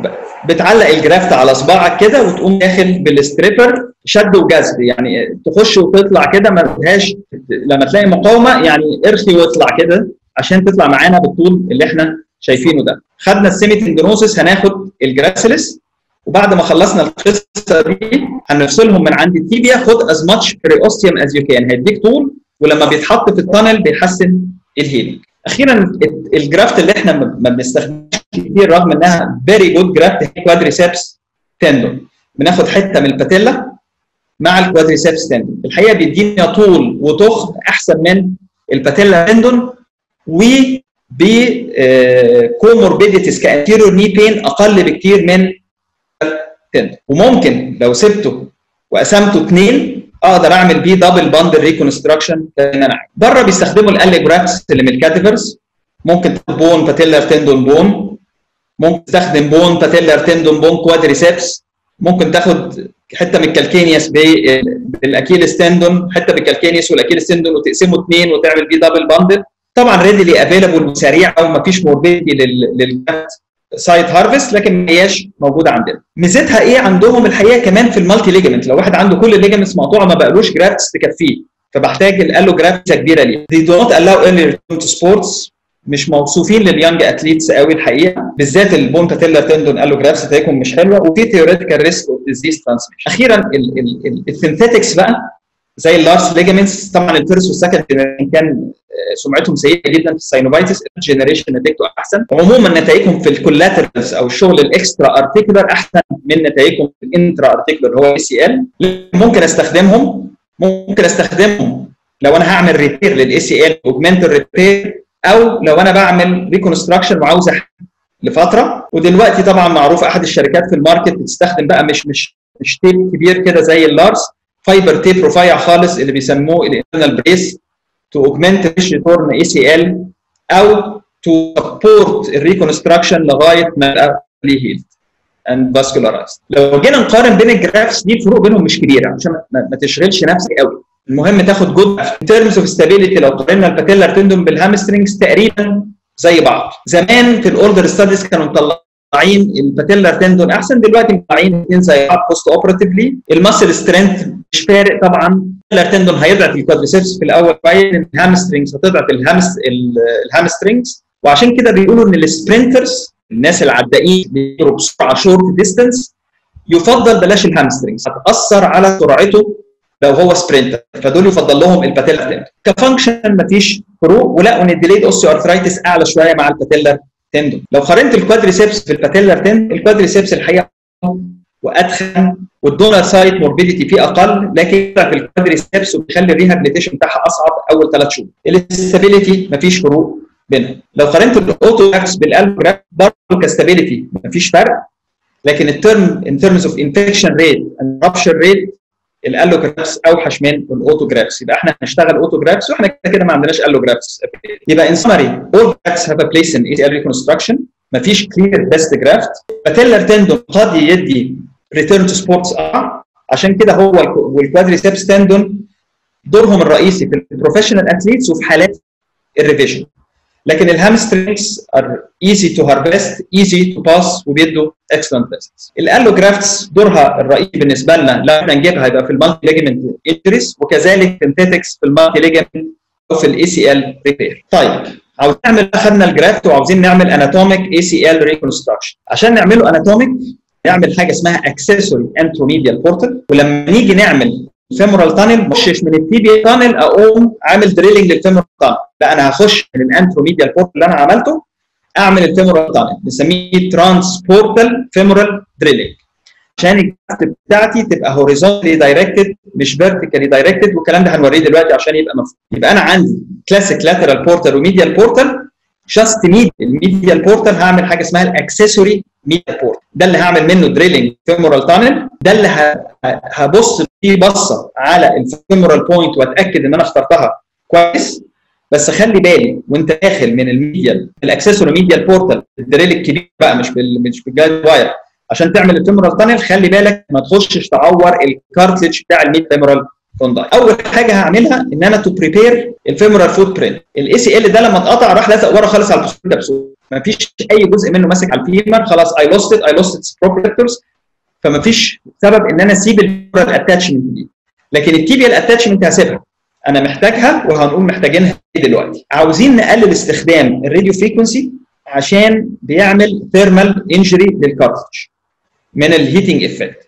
C: بتعلق الجرافت على صباعك كده وتقوم داخل بالستريبر شد وجذب يعني تخش وتطلع كده ما فيهاش لما تلاقي مقاومه يعني ارخي واطلع كده عشان تطلع معانا بالطول اللي احنا شايفينه ده خدنا السيمي تندروسس هناخد الجراسيلس وبعد ما خلصنا القصه دي هنفصلهم من عند التيبيا خد از ماتش بريوستيوم از يو كان هيديك طول ولما بيتحط في التانل بيحسن الهيلينج اخيرا الجرافت اللي احنا ما بنستخدمش كتير رغم انها فيري جود جرافت هي كوادريسبس تندون بناخد حته من الباتيلا مع الكوادريسبس تندون الحقيقه بيدينا طول وتخن احسن من الباتيلا تندون و بكوموربيديتيز كانتيريور ني بين اقل بكتير من تندون وممكن لو سبته وقسمته اثنين اقدر اعمل بيه دبل باندل ريكونستراكشن زي ما انا عايز بره بيستخدموا الاليجرافس اللي من الكاتيفرز ممكن بون باتيلر تندون بون ممكن تستخدم بون باتيلر تندون بون كوادريسبس ممكن تاخد حته من الكالكينياس بالاكيلس تندون حته بالكالكينياس والاكيلس تندون وتقسمه اثنين وتعمل بيه دبل باندل طبعا ريدلي افيلابل وسريع او ما فيش موربيدي للجات سايد هارفست لكن ما هياش موجوده عندنا ميزتها ايه عندهم الحقيقه كمان في المالتي ليجمنت لو واحد عنده كل الليجمنتس مقطوعه ما بقالوش جرافتس تكفيه فبحتاج الالو جرافتس كبيره ليه دي دونت الاو ايرلي تو سبورتس مش موصوفين لليونج اتليتس قوي الحقيقه بالذات البون باتيلا تندون الو جرافس بتاعتهم مش حلوه وفي ثيوريتيكال ريسك اوف ديزيز ترانسميشن اخيرا السينثيتكس بقى زي اللارس ليجمنتس طبعا الفيرست والسكند كان سمعتهم سيئه جدا في الساينوفايتس جنريشن نتيجته احسن عموما نتائجهم في الكولاترالز او الشغل الاكسترا ارتيكولار احسن من نتائجهم في الانترا ارتيكولار هو اي سي ال ممكن استخدمهم ممكن استخدمهم لو انا هعمل ريبير للاي سي ال اوجمنت ريبير او لو انا بعمل ريكونستراكشن وعاوز لفتره ودلوقتي طبعا معروف احد الشركات في الماركت بتستخدم بقى مش مش مش تيب كبير كده زي اللارس فايبر تيب رفيع خالص اللي بيسموه الانترنال بريس تو اوجمنت ريش ريتورن اي سي ال او تو سبورت الريكونستراكشن لغايه ما يبقى هيلد اند فاسكولارايزد لو جينا نقارن بين الجرافس دي الفروق بينهم مش كبيره عشان ما, ما تشغلش نفسك قوي المهم تاخد جود ان ترمز اوف ستابيليتي لو قارنا الباتيلر تندون بالهامسترنجز تقريبا زي بعض زمان في الاولدر ستاديز كانوا مطلعين الباتيلر تندون احسن دلوقتي مطلعين اثنين زي بعض بوست اوبراتيفلي الماسل سترينث مش فارق طبعا الباتيلر تندون هيضعف الكوادريسبس في الاول باين الهامسترنجز هتضعف الهامس الهامسترنجز وعشان كده بيقولوا ان السبرنترز الناس العدائين بيجروا بسرعه شورت ديستنس يفضل بلاش الهامسترنجز هتاثر على سرعته لو هو سبرنتر فدول يفضل لهم الباتيلر تندون كفانكشن مفيش فروق ولقوا ان الديليد اوستيو ارثرايتس اعلى شويه مع الباتيلر تندون لو قارنت الكوادريسبس في الباتيلر تندون الكوادريسبس الحقيقه وادخن والدونر سايت موربيديتي فيه اقل لكن في الكوادريسبس وبيخلي الريهابيليتيشن بتاعها اصعب اول ثلاث شهور الاستابيليتي مفيش فروق بينهم لو قارنت الاوتو جرافس بالالجراف برضه كاستابيليتي مفيش فرق لكن الترم ان ترمز اوف انفكشن ريت اند رابشر ريت الالوجرافس اوحش من الاوتوجرافس يبقى احنا هنشتغل اوتوجرافس واحنا كده كده ما عندناش الوجرافس يبقى ان سمري all grafts have a place in ACL reconstruction مفيش كلير بيست جرافت باتيلر تندون قد يدي ريتيرن تو سبورتس اه عشان كده هو والكوادريسبس تندون دورهم الرئيسي في البروفيشنال اثليتس وفي حالات الريفيجن لكن الهامسترينجز ار ايزي تو هارفست ايزي تو باس وبيدوا اكسلنت بيست الالوجرافتس دورها الرئيسي بالنسبه لنا لو احنا نجيبها هيبقى في المالتي ليجمنت انجريز وكذلك سنتيتكس في المالتي ليجمنت او في الاي سي ال ريبير طيب عاوزين نعمل اخذنا الجرافت وعاوزين نعمل اناتوميك اي سي ال ريكونستراكشن عشان نعمله اناتوميك نعمل حاجه اسمها اكسسوري انتروميديال بورتال ولما نيجي نعمل الفيمورال تانل مش من التيبيا تانل اقوم عامل دريلنج للفيمورال تانل لا انا هخش من الانتروميديال بورتال اللي انا عملته اعمل الفيمورال تانل بنسميه ترانسبورتال فيمورال دريلنج عشان الجرافت بتاعتي تبقى هوريزونتالي دايركتد مش فيرتيكالي دايركتد والكلام ده هنوريه دلوقتي عشان يبقى مفهوم يبقى انا عندي كلاسيك لاترال بورتال وميديال بورتال جاست ميد الميديال بورتال هعمل حاجه اسمها الاكسسوري ميديال بورتال ده اللي هعمل منه دريلنج فيمورال تانل ده اللي هبص فيه بصه على الفيمورال بوينت واتاكد ان انا اخترتها كويس بس خلي بالي وانت داخل من الميديال الاكسسوري ميديال بورتال الدريل الكبير بقى مش بال مش بالجايد واير عشان تعمل الفيمورال تانل خلي بالك ما تخشش تعور الكارتلج بتاع الميد فيمورال كونداي اول حاجه هعملها ان انا تو بريبير الفيمورال فوت برنت الاي سي ال ده لما اتقطع راح لازق ورا خالص على البوستير كبسول ما فيش اي جزء منه ماسك على الفيمر خلاص اي لوست ات اي لوست اتس بروبريكتورز فما فيش سبب ان انا اسيب الفيمورال اتاتشمنت دي لكن التيبيال اتاتشمنت هسيبها انا محتاجها وهنقول محتاجينها دلوقتي عاوزين نقلل استخدام الراديو فريكونسي عشان بيعمل ثيرمال انجري للكارتج من الهيتنج افكت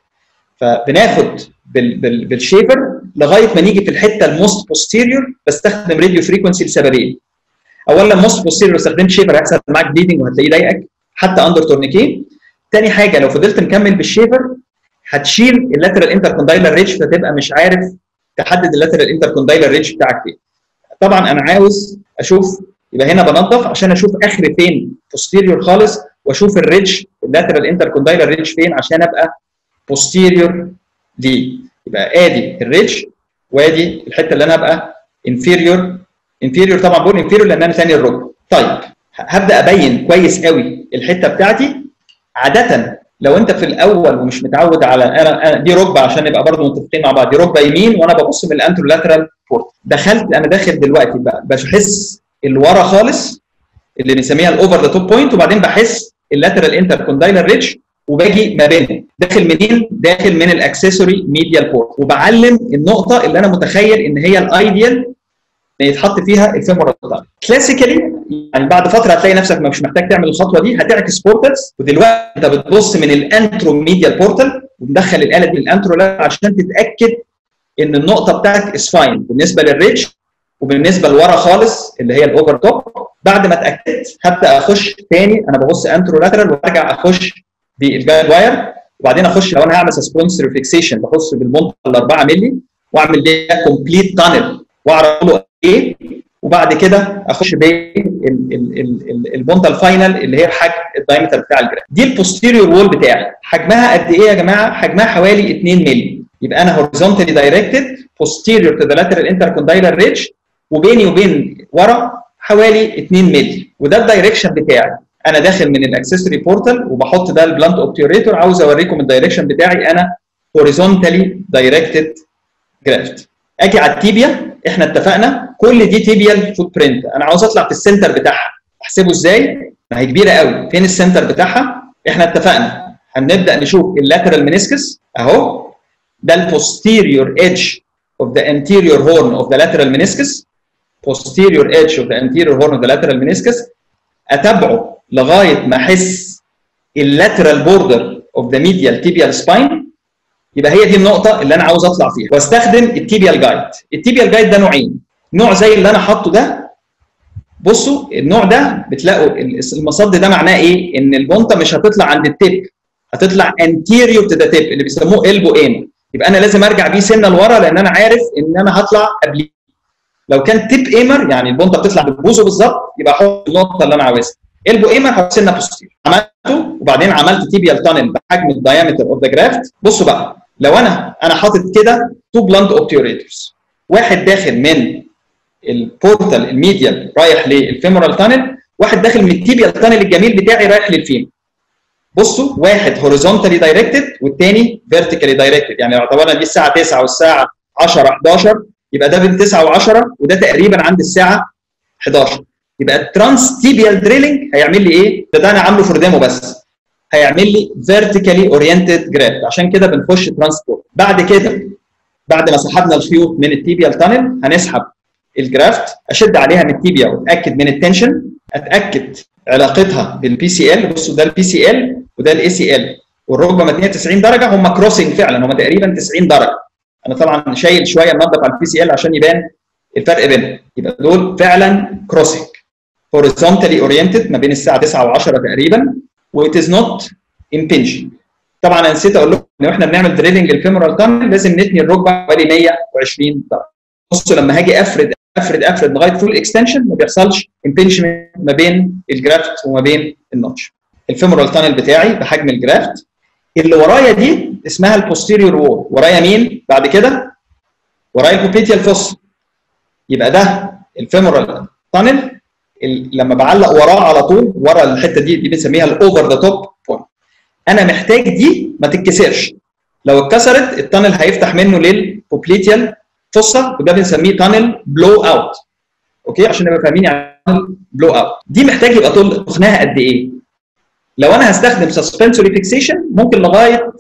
C: فبناخد بال بال بالشيفر لغايه ما نيجي في الحته الموست بوستيريور بستخدم راديو فريكونسي لسببين اولا موست بوستيريور استخدمت شيفر هيحصل معاك بليدنج وهتلاقيه ضايقك حتى اندر تورنيكي تاني حاجه لو فضلت مكمل بالشيفر هتشيل اللاترال انتر كوندايلر ريتش فتبقى مش عارف تحدد اللاترال انتر كوندايلر ريتش بتاعك فين طبعا انا عاوز اشوف يبقى هنا بنظف عشان اشوف اخر فين بوستيريور خالص واشوف الريتش اللاترال انتر كوندايلر ريتش فين عشان ابقى بوستيريور دي يبقى ادي الريتش وادي الحته اللي انا ابقى انفيريور انفيريور طبعا بقول انفيريور لان انا ثاني الركبه طيب هبدا ابين كويس قوي الحته بتاعتي عاده لو انت في الاول ومش متعود على انا, أنا دي ركبه عشان نبقى برضه متفقين مع بعض دي ركبه يمين وانا ببص من الانترولاترال بورت دخلت انا داخل دلوقتي بقى بحس اللي ورا خالص اللي بنسميها الاوفر ذا توب بوينت وبعدين بحس اللاترال انتر كوندايلر ريتش وباجي ما بينهم داخل منين؟ داخل من الاكسسوري ميديال بورت وبعلم النقطه اللي انا متخيل ان هي الايديال ان يتحط فيها الفيمورال كلاسيكالي يعني بعد فتره هتلاقي نفسك مش محتاج تعمل الخطوه دي هتعكس بورتالز ودلوقتي انت بتبص من الانترو ميديال بورتال ومدخل الاله دي الانترو عشان تتاكد ان النقطه بتاعتك از فاين بالنسبه للريتش وبالنسبه لورا خالص اللي هي الاوفر توب بعد ما اتاكدت هبدا اخش تاني انا ببص انترو لاترال وارجع اخش بالجايد واير وبعدين اخش لو انا هعمل سسبونسر فيكسيشن بخش بالمنطقه ال 4 مللي واعمل ليها كومبليت تانل واعرف له ايه وبعد كده اخش بالبونتا الفاينل اللي هي حجم الدايمتر بتاع الجراف دي البوستيريور وول بتاعي حجمها قد ايه يا جماعه حجمها حوالي 2 مللي يبقى انا هوريزونتالي دايركتد posterior to the lateral intercondylar ridge وبيني وبين ورا حوالي 2 مللي وده الدايركشن بتاعي انا داخل من الاكسسوري بورتال وبحط ده البلانت اوبتيوريتور عاوز اوريكم الدايركشن بتاعي انا هوريزونتالي دايركتد جرافت اجي على التيبيا احنا اتفقنا كل دي تيبيال فوت برنت انا عاوز اطلع في السنتر بتاعها احسبه ازاي؟ ما هي كبيره قوي فين السنتر بتاعها؟ احنا اتفقنا هنبدا نشوف اللاترال منسكس اهو ده البوستيريور ايدج of the anterior horn of the lateral meniscus posterior edge of the anterior horn of the lateral meniscus اتابعه لغايه ما احس اللاترال بوردر of the medial tibial spine يبقى هي دي النقطه اللي انا عاوز اطلع فيها واستخدم التيبيال جايد التيبيال جايد ده نوعين نوع زي اللي انا حاطه ده بصوا النوع ده بتلاقوا المصد ده معناه ايه ان البونطه مش هتطلع عند التيب هتطلع anterior to the tip اللي بيسموه elbow aim يبقى انا لازم ارجع بيه سنه لورا لان انا عارف ان انا هطلع قبليه لو كان تيب ايمر يعني البونطه بتطلع ببوزه بالظبط يبقى احط النقطه اللي انا عاوزها البو ايمر هحط سنه بوستير عملته وبعدين عملت تيبيال تانل بحجم الدايمتر اوف ذا جرافت بصوا بقى لو انا انا حاطط كده تو بلاند اوبتيوريتورز واحد داخل من البورتال الميديال رايح للفيمورال تانل واحد داخل من التيبيال تانل الجميل بتاعي رايح للفيم بصوا واحد هوريزونتالي دايركتد والثاني فيرتيكالي دايركتد يعني لو اعتبرنا دي الساعه 9 والساعه 10 11 يبقى ده بين 9 و10 وده تقريبا عند الساعه 11 يبقى الترانس تيبيال دريلنج هيعمل لي ايه؟ ده, ده انا عامله في ديمو بس هيعمل لي فيرتيكالي اورينتد جرافت عشان كده بنخش ترانسبورت بعد كده بعد ما سحبنا الخيوط من التيبيال تانل هنسحب الجرافت اشد عليها من التيبيا واتاكد من التنشن اتاكد علاقتها بالبي سي ال بصوا ده البي سي ال وده الاي سي ال والركبه متنيه 90 درجه هم كروسنج فعلا هم تقريبا 90 درجه انا طبعا شايل شويه منظف على البي سي ال عشان يبان الفرق بينهم يبقى دول فعلا كروسنج horizontally oriented ما بين الساعه 9 و10 تقريبا وات از نوت impinging طبعا انا نسيت اقول لكم ان احنا بنعمل دريلنج الفيمورال تانل لازم نتني الركبه حوالي 120 درجه بصوا لما هاجي افرد افرد افرد لغايه فول اكستنشن ما بيحصلش امبنشمنت ما بين الجرافت وما بين النوتش الفيمورال تانل بتاعي بحجم الجرافت اللي ورايا دي اسمها البوستيريور وول ورايا مين بعد كده ورايا البوبيتيال فوس يبقى ده الفيمورال تانل لما بعلق وراه على طول ورا الحته دي دي بنسميها الاوفر ذا توب بوينت انا محتاج دي ما تتكسرش لو اتكسرت التانل هيفتح منه للبوبليتيال فصه وده بنسميه تانل بلو اوت اوكي عشان نبقى فاهمين يعني بلو اوت دي محتاج يبقى طول تخنها قد ايه لو انا هستخدم سسبنسوري فيكسيشن ممكن لغايه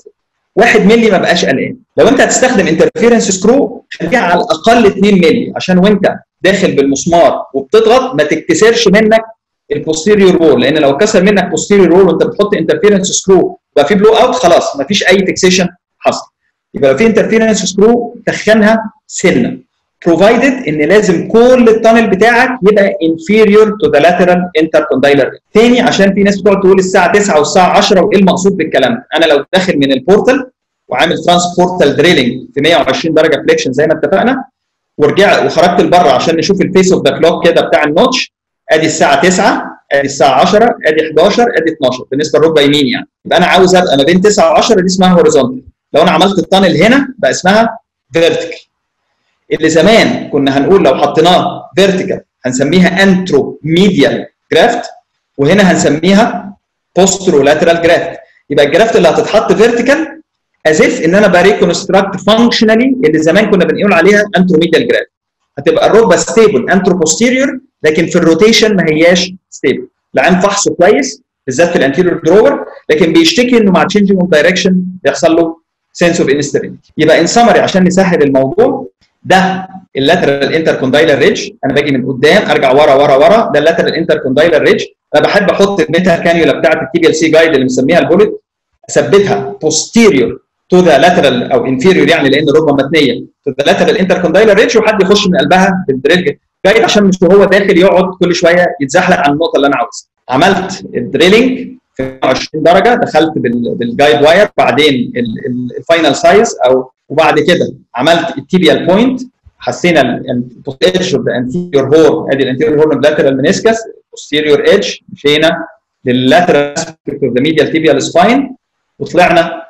C: 1 مللي ما بقاش قلقان لو انت هتستخدم انترفيرنس سكرو خليها على الاقل 2 مللي عشان وانت داخل بالمسمار وبتضغط ما تتكسرش منك البوستيريور وول لان لو كسر منك بوستيريور وول وانت بتحط انترفيرنس سكرو وبقى في بلو اوت خلاص ما فيش اي فيكسيشن حصل يبقى لو في انترفيرنس سكرو تخنها سنه provided ان لازم كل التانل بتاعك يبقى inferior to the lateral intercondylar تاني عشان في ناس بتقعد تقول الساعه 9 والساعه 10 وايه المقصود بالكلام ده انا لو داخل من البورتال وعامل ترانسبورتال دريلنج في 120 درجه فليكشن زي ما اتفقنا ورجعت وخرجت لبره عشان نشوف الفيس اوف ذا كلوك كده بتاع النوتش ادي الساعه 9 ادي الساعه 10 ادي 11 ادي 12 بالنسبه للركبه يمين يعني يبقى انا عاوز ابقى ما بين 9 و10 دي اسمها هوريزونتال لو انا عملت التانل هنا بقى اسمها فيرتيكال اللي زمان كنا هنقول لو حطيناه فيرتيكال هنسميها انترو ميديال جرافت وهنا هنسميها بوسترو لاترال جرافت يبقى الجرافت اللي هتتحط فيرتيكال از ان انا بريكونستراكت فانكشنالي اللي زمان كنا بنقول عليها انترو ميديال جرافت هتبقى الركبه ستيبل انترو بوستيريور لكن في الروتيشن ما هياش ستيبل العين فحصه كويس بالذات في الانتيريور درور لكن بيشتكي انه مع تشينجينج اوف دايركشن بيحصل له سنس اوف انستابيليتي يبقى ان سمري عشان نسهل الموضوع ده اللاترال انتركوندايلر ريدج انا باجي من قدام ارجع ورا ورا ورا ده اللاترال انتركوندايلر ريدج انا بحب احط الميتا كانيولا بتاعت التي بي ال سي جايد اللي مسميها البوليت اثبتها posterior تو ذا لاترال او انفيريور يعني لان الركبه متنيه تو ذا لاترال انتركوندايلر ريدج وحد يخش من قلبها بالدريل جايد عشان مش وهو داخل يقعد كل شويه يتزحلق عن النقطه اللي انا عاوزها عملت الدريلينج في 20 درجه دخلت بالجايد واير بعدين الفاينل سايز او وبعد كده عملت التيبيال بوينت حسينا الايدج اوف ذا انتيريور هور ادي الانتيريور هور لاترال منسكس posterior ايدج مشينا لللاترال اسبكت اوف ذا ميديال تيبيال سباين وطلعنا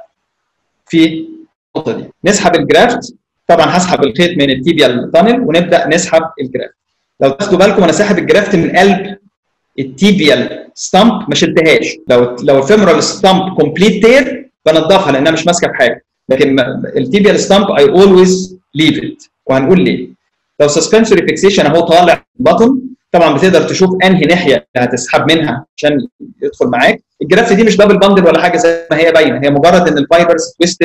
C: في النقطه دي نسحب الجرافت طبعا هسحب الخيط من التيبيال تانل ونبدا نسحب الجرافت لو تاخدوا بالكم انا ساحب الجرافت من قلب التيبيال ستامب ما شدهاش لو لو الفيمورال ستامب كومبليت تير بنضفها لانها مش ماسكه بحاجه لكن التيبيال ستامب اي اولويز ليف ات وهنقول ليه لو سسبنسوري فيكسيشن اهو طالع بطن طبعا بتقدر تشوف انهي ناحيه اللي هتسحب منها عشان يدخل معاك الجرافت دي مش دبل باندل ولا حاجه زي ما هي باينه هي مجرد ان الفايبرز تويستد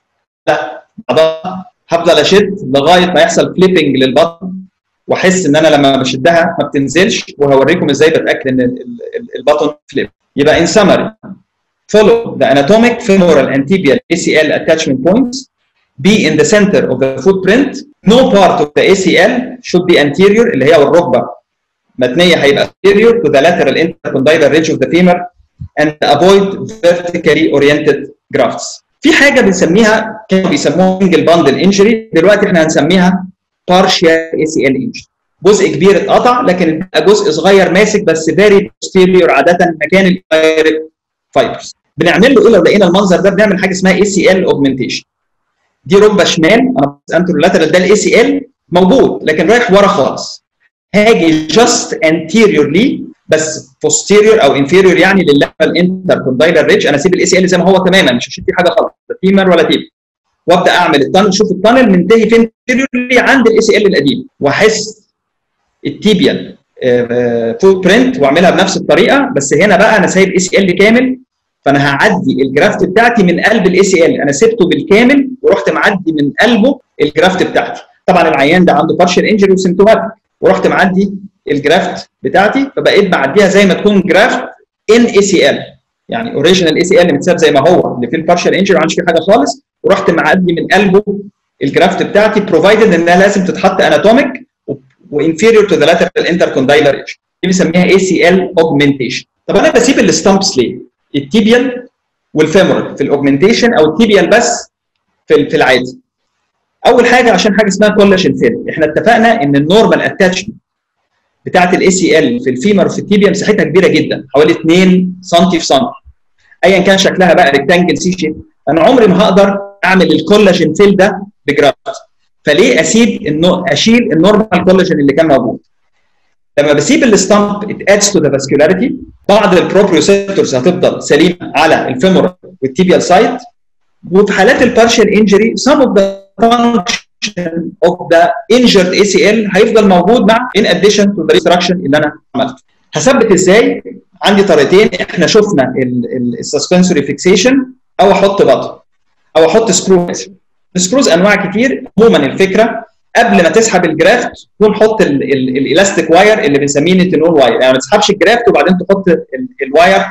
C: لا هفضل اشد لغايه ما يحصل فليبنج للبطن واحس ان انا لما بشدها ما بتنزلش وهوريكم ازاي بتاكد ان البطن فليب يبقى in summary follow the anatomic femoral and tibial ACL attachment points be in the center of the footprint no part of the ACL should be anterior اللي هي الركبه متنيه هيبقى superior to the lateral intercondylar ridge of the femur and avoid vertically oriented grafts في حاجه بنسميها كانوا بيسموها single bundle injury دلوقتي احنا هنسميها partial ACL injury جزء كبير اتقطع لكن جزء صغير ماسك بس فيري posterior عاده مكان الدايركت فايبرز بنعمل له ايه لو لقينا المنظر ده بنعمل حاجه اسمها اي سي ال اوجمنتيشن دي ركبه شمال انا انترولاترال ده الاي سي ال موجود لكن رايح ورا خالص هاجي جاست انتيريورلي بس posterior او inferior يعني لللاترال انتركوندايلر ريدج انا اسيب الاي سي ال زي ما هو تماما مش هشيل فيه حاجه خالص لا فيمر ولا تيب وابدا اعمل التانل شوف التانل منتهي فين anteriorly عند الاي سي ال القديم واحس التيبيال فوت برنت واعملها بنفس الطريقه بس هنا بقى انا سايب اي سي ال كامل فانا هعدي الجرافت بتاعتي من قلب الاي سي ال انا سبته بالكامل ورحت معدي من قلبه الجرافت بتاعتي طبعا العيان ده عنده بارشل انجري وسيمتوماتيك ورحت معدي الجرافت بتاعتي فبقيت معديها زي ما تكون جرافت ان اي سي ال يعني اوريجينال اي سي ال متساب زي ما هو اللي فيه البارشل انجري ما عندش فيه حاجه خالص ورحت معدي من قلبه الجرافت بتاعتي بروفايدد انها لازم تتحط اناتوميك وانفيريور تو ذا لاترال انتركوندايلر دي بنسميها اي سي ال اوجمنتيشن طب انا بسيب الستامبس ليه؟ التيبيال والفيمورال في الاوجمنتيشن او التيبيال بس في في العادي اول حاجه عشان حاجه اسمها كولاجين فيل احنا اتفقنا ان النورمال اتاتشمنت بتاعه الاي سي ال في الفيمر وفي التيبيا مساحتها كبيره جدا حوالي 2 سم في سم ايا كان شكلها بقى ريكتانجل سي شيب انا عمري ما هقدر اعمل الكولاجين فيل ده بجرافت فليه اسيب انه اشيل النورمال كولاجين اللي كان موجود لما بسيب الستامب ات ادز تو ذا فاسكولاريتي بعض البروبريوسيبتورز هتفضل سليمه على الفيمور والتيبيال سايت وفي حالات البارشال انجري some of the function of the injured ACL هيفضل موجود مع in addition to the restructure اللي انا عملته. هثبت ازاي؟ عندي طريقتين احنا شفنا السسبنسوري فيكسيشن او احط بطن او احط سكروز. السكروز انواع كتير عموما الفكره قبل ما تسحب الجرافت تكون حط الالاستيك واير اللي بنسميه نيتينول واير يعني ما تسحبش الجرافت وبعدين تحط الواير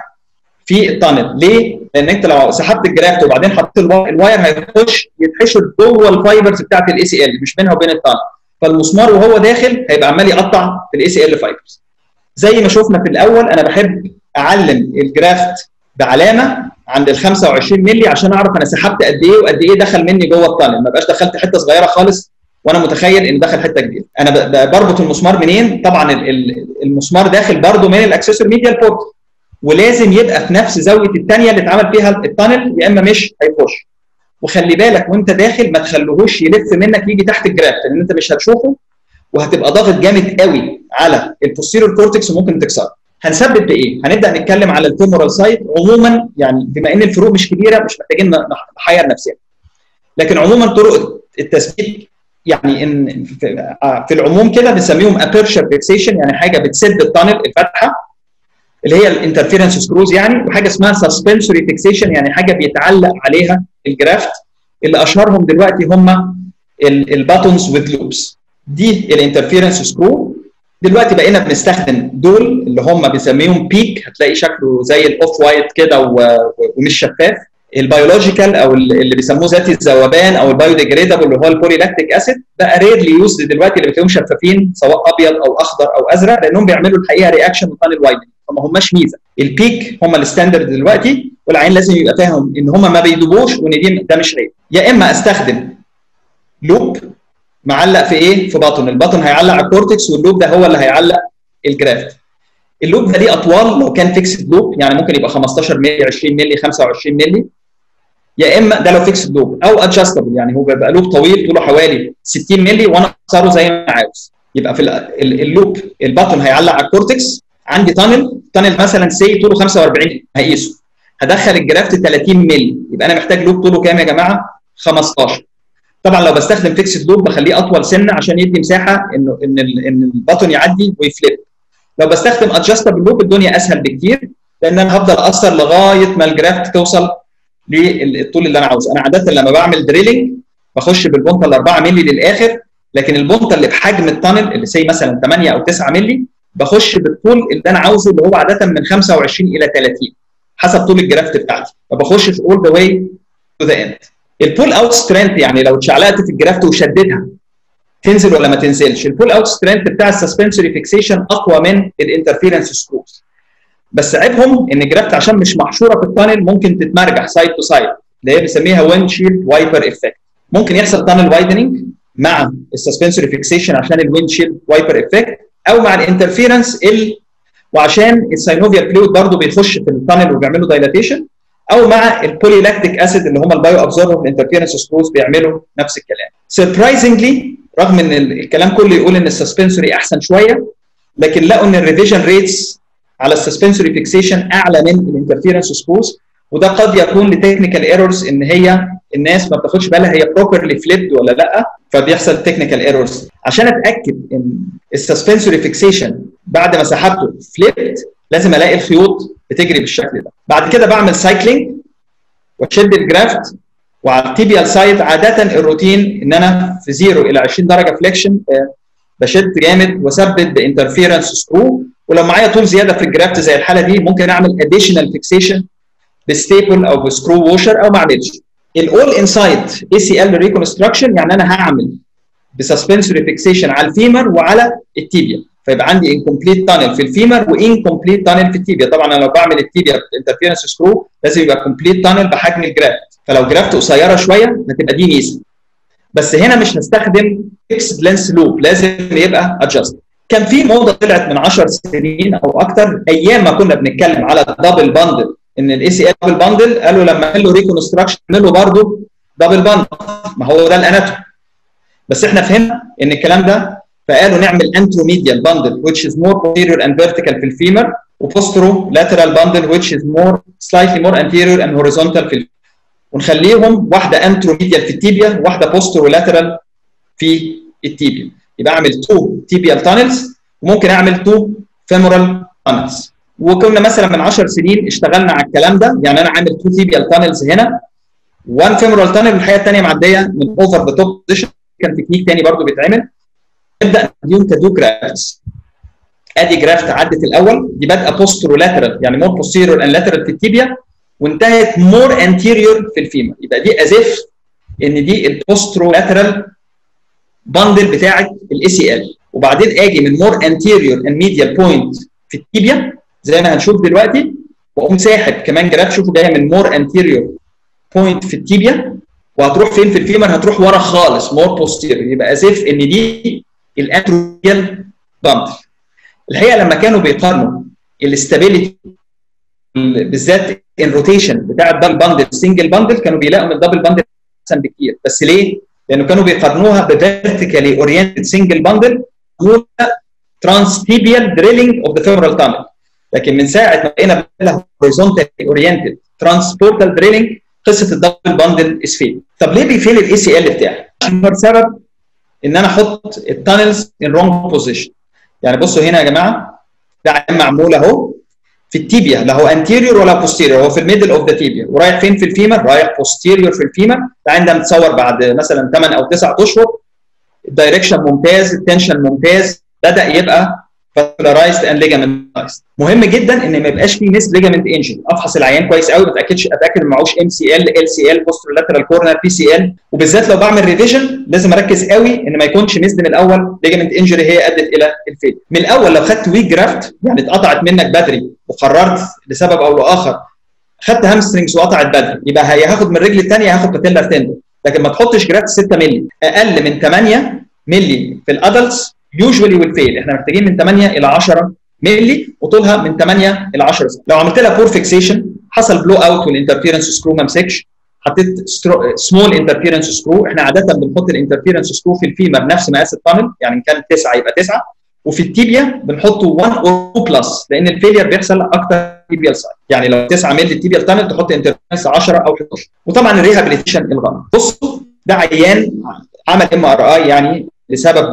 C: في التانل ليه؟ لان انت لو سحبت الجرافت وبعدين حطيت الواير هيخش يتحشر جوه الفايبرز بتاعت الاي سي ال مش بينها وبين التانل فالمسمار وهو داخل هيبقى عمال يقطع في الاي سي ال فايبرز زي ما شفنا في الاول انا بحب اعلم الجرافت بعلامه عند ال 25 مللي عشان اعرف انا سحبت قد ايه وقد ايه دخل مني جوه التانل ما بقاش دخلت حته صغيره خالص وانا متخيل ان دخل حته كبيره انا بربط المسمار منين طبعا المسمار داخل برده من الاكسسور ميديال بورت ولازم يبقى في نفس زاويه الثانيه اللي اتعمل فيها التانل يا اما مش هيخش وخلي بالك وانت داخل ما تخليهوش يلف منك يجي تحت الجرافت لان انت مش هتشوفه وهتبقى ضاغط جامد قوي على البوستيريور كورتكس وممكن تكسره هنثبت بايه؟ هنبدا نتكلم على الفيمورال سايت عموما يعني بما ان الفروق مش كبيره مش محتاجين نحير نفسنا لكن عموما طرق التثبيت يعني ان في العموم كده بنسميهم ابيرشر فيكسيشن يعني حاجه بتسد التانل الفتحه اللي هي الانترفيرنس سكروز يعني وحاجه اسمها سسبنسوري فيكسيشن يعني حاجه بيتعلق عليها الجرافت اللي اشهرهم دلوقتي هم الباتونز وذ لوبس دي الانترفيرنس سكرو دلوقتي بقينا بنستخدم دول اللي هم بنسميهم بيك هتلاقي شكله زي الاوف وايت كده ومش شفاف البيولوجيكال او اللي بيسموه ذاتي الذوبان او البايوديجريدابل اللي هو البوليلاكتيك اسيد بقى ريرلي يوزد دلوقتي اللي بتلاقيهم شفافين سواء ابيض او اخضر او ازرق لانهم بيعملوا الحقيقه رياكشن وتانل وايدنج فما هماش ميزه البيك هم الستاندرد دلوقتي والعين لازم يبقى فاهم ان هم ما بيدوبوش وان دي ده مش عيب يا اما استخدم لوب معلق في ايه؟ في بطن، البطن هيعلق على الكورتكس واللوب ده هو اللي هيعلق الجرافت. اللوب ده ليه اطوال لو كان فيكسد لوب يعني ممكن يبقى 15 مللي 20 مللي 25 مللي يا اما ده لو فيكسد لوب او ادجستبل يعني هو بيبقى لوب طويل طوله حوالي 60 مللي وانا اقصره زي ما عاوز يبقى في اللوب البطن هيعلق على الكورتكس عندي تانل تانل مثلا سي طوله 45 هقيسه هدخل الجرافت 30 مللي يبقى انا محتاج لوب طوله كام يا جماعه؟ 15 طبعا لو بستخدم فيكسد لوب بخليه اطول سنه عشان يدي مساحه انه ان ان البطن يعدي ويفليب لو بستخدم ادجستبل لوب الدنيا اسهل بكتير لان انا هفضل اقصر لغايه ما الجرافت توصل للطول اللي انا عاوزه انا عاده لما بعمل دريلنج بخش بالبونطه ال 4 مللي للاخر لكن البونطه اللي بحجم التانل اللي سي مثلا 8 او 9 مللي بخش بالطول اللي انا عاوزه اللي هو عاده من 25 الى 30 حسب طول الجرافت بتاعتي فبخش في اول ذا واي تو ذا اند البول اوت سترينث يعني لو اتشعلقت في الجرافت وشدتها تنزل ولا ما تنزلش البول اوت سترينث بتاع السسبنسوري فيكسيشن اقوى من الانترفيرنس سكروز بس عيبهم ان الجرافت عشان مش محشوره في التانل ممكن تتمرجح سايد تو سايد اللي هي بنسميها ويند شيلد وايبر افكت ممكن يحصل تانل وايدنينج مع السسبنسوري فيكسيشن عشان الويند شيلد وايبر افكت او مع الانترفيرنس ال وعشان الساينوفيال فلويد برضه بيخش في التانل وبيعملوا دايلاتيشن او مع البوليلاكتيك اسيد اللي هم البايو ابزوربر الانترفيرنس سكروز بيعملوا نفس الكلام سربرايزنجلي رغم ان الكلام كله يقول ان السسبنسوري احسن شويه لكن لقوا ان الريفيجن ريتس على السسبنسوري فيكسيشن اعلى من الانترفيرنس سكروز وده قد يكون لتكنيكال ايرورز ان هي الناس ما بتاخدش بالها هي بروبرلي فليبد ولا لا فبيحصل تكنيكال ايرورز عشان اتاكد ان السسبنسوري فيكسيشن بعد ما سحبته فليبد لازم الاقي الخيوط بتجري بالشكل ده بعد كده بعمل سايكلينج واشد الجرافت وعلى التيبيال سايد عاده الروتين ان انا في 0 الى 20 درجه فليكشن بشد جامد واثبت بانترفيرنس سكرو ولو معايا طول زياده في الجرافت زي الحاله دي ممكن اعمل اديشنال فيكسيشن بستيبل او بسكرو ووشر او ما اعملش الاول انسايد اي سي ال ريكونستراكشن يعني انا هعمل بسسبنسوري فيكسيشن على الفيمر وعلى التيبيا فيبقى عندي انكمبليت تانل في الفيمر وانكمبليت تانل في التيبيا طبعا انا لو بعمل التيبيا انترفيرنس سكرو لازم يبقى كومبليت تانل بحجم الجرافت فلو جرافت قصيره شويه هتبقى دي ميزه بس هنا مش هستخدم فيكسد لينس لوب لازم يبقى ادجست كان في موضه طلعت من 10 سنين او اكتر ايام ما كنا بنتكلم على الدبل باندل ان الاي سي ال دبل باندل قالوا لما عملوا ريكونستراكشن عملوا برضه دبل باندل ما هو ده الاناتوم بس احنا فهمنا ان الكلام ده فقالوا نعمل انتروميديال باندل which is more posterior and vertical في الفيمر وبوسترو lateral باندل which is more slightly more anterior and horizontal في الفيمر ونخليهم واحده انتروميديال في التيبيا واحده بوسترو لاترال في التيبيا يبقى اعمل تو تيبيال تانلز وممكن اعمل تو فيمورال تانلز وكنا مثلا من 10 سنين اشتغلنا على الكلام ده يعني انا عامل تو تيبيال تانلز هنا وان فيمورال تانل والحقيقه الثانيه معديه من اوفر ذا توب بوزيشن كان تكنيك ثاني برضه بيتعمل نبدا نديهم كدو جرافتس ادي جرافت عدت الاول دي بادئه بوسترو لاترال يعني مور بوستيريور اند لاترال في التيبيا وانتهت مور انتيريور في الفيمر يبقى دي ازيف ان دي البوسترو لاترال باندل بتاعه الاي سي ال وبعدين اجي من مور انتيريور اند ميديال بوينت في التيبيا زي ما هنشوف دلوقتي واقوم ساحب كمان جراف شوفوا جايه من مور انتيريور بوينت في التيبيا وهتروح فين في الفيمر هتروح ورا خالص مور بوستيريور يبقى ازيف ان دي الانترويال باندل الحقيقه لما كانوا بيقارنوا الاستابيليتي بالذات الروتيشن بتاع الدبل باندل سنجل باندل كانوا بيلاقوا ان الدبل باندل احسن بكتير بس ليه؟ لانه كانوا بيقارنوها بفيرتيكالي اورينتد سنجل باندل ترانس تيبيال دريلينج اوف ذا فيمورال تانل لكن من ساعه ما بقينا بنعملها هوريزونتالي اورينتد ترانسبورتال دريلينج قصه الدبل باندل از فيل طب ليه بيفيل الاي سي ال بتاعي؟ عشان سبب ان انا احط التانلز ان رونج بوزيشن يعني بصوا هنا يا جماعه ده معمول اهو في التيبيا لا هو انتيريور ولا بوستيريور هو في الميدل اوف ذا تيبيا ورايح فين في الفيمر رايح بوستيريور في الفيمر العين ده متصور بعد مثلا 8 او 9 اشهر الدايركشن ممتاز التنشن ممتاز بدا يبقى vascularized and ligamentized مهم جدا ان ما يبقاش فيه ميس ليجامنت انجري افحص العيان كويس قوي ما اتاكدش اتاكد ما معهوش ام سي ال ال سي ال بوستر لاترال كورنر بي سي ال وبالذات لو بعمل ريفيجن لازم اركز قوي ان ما يكونش ميس من الاول ليجامنت انجري هي ادت الى الفيل من الاول لو خدت ويك جرافت يعني اتقطعت منك بدري وقررت لسبب او لاخر خدت هامسترنجز وقطعت بدري يبقى هي هاخد من الرجل الثانيه هاخد باتيلر تندون لكن ما تحطش جرافت 6 مللي اقل من 8 مللي في الادلتس يوجوالي ويل فيل احنا محتاجين من 8 الى 10 مللي وطولها من 8 الى 10 سم لو عملت لها بور فيكسيشن حصل بلو اوت والانترفيرنس سكرو ما مسكش حطيت سمول انترفيرنس سكرو احنا عاده بنحط الانترفيرنس سكرو في الفيمر نفس مقاس التانل يعني ان كان 9 يبقى 9 وفي التيبيا بنحطه 1 او 2 بلس لان الفيلير بيحصل اكتر تيبيال سايد يعني لو 9 مللي التيبيال تانل تحط انترفيرنس 10 او 11 وطبعا الريهابيليتيشن الغلط بصوا ده عيان عمل ام ار اي يعني لسبب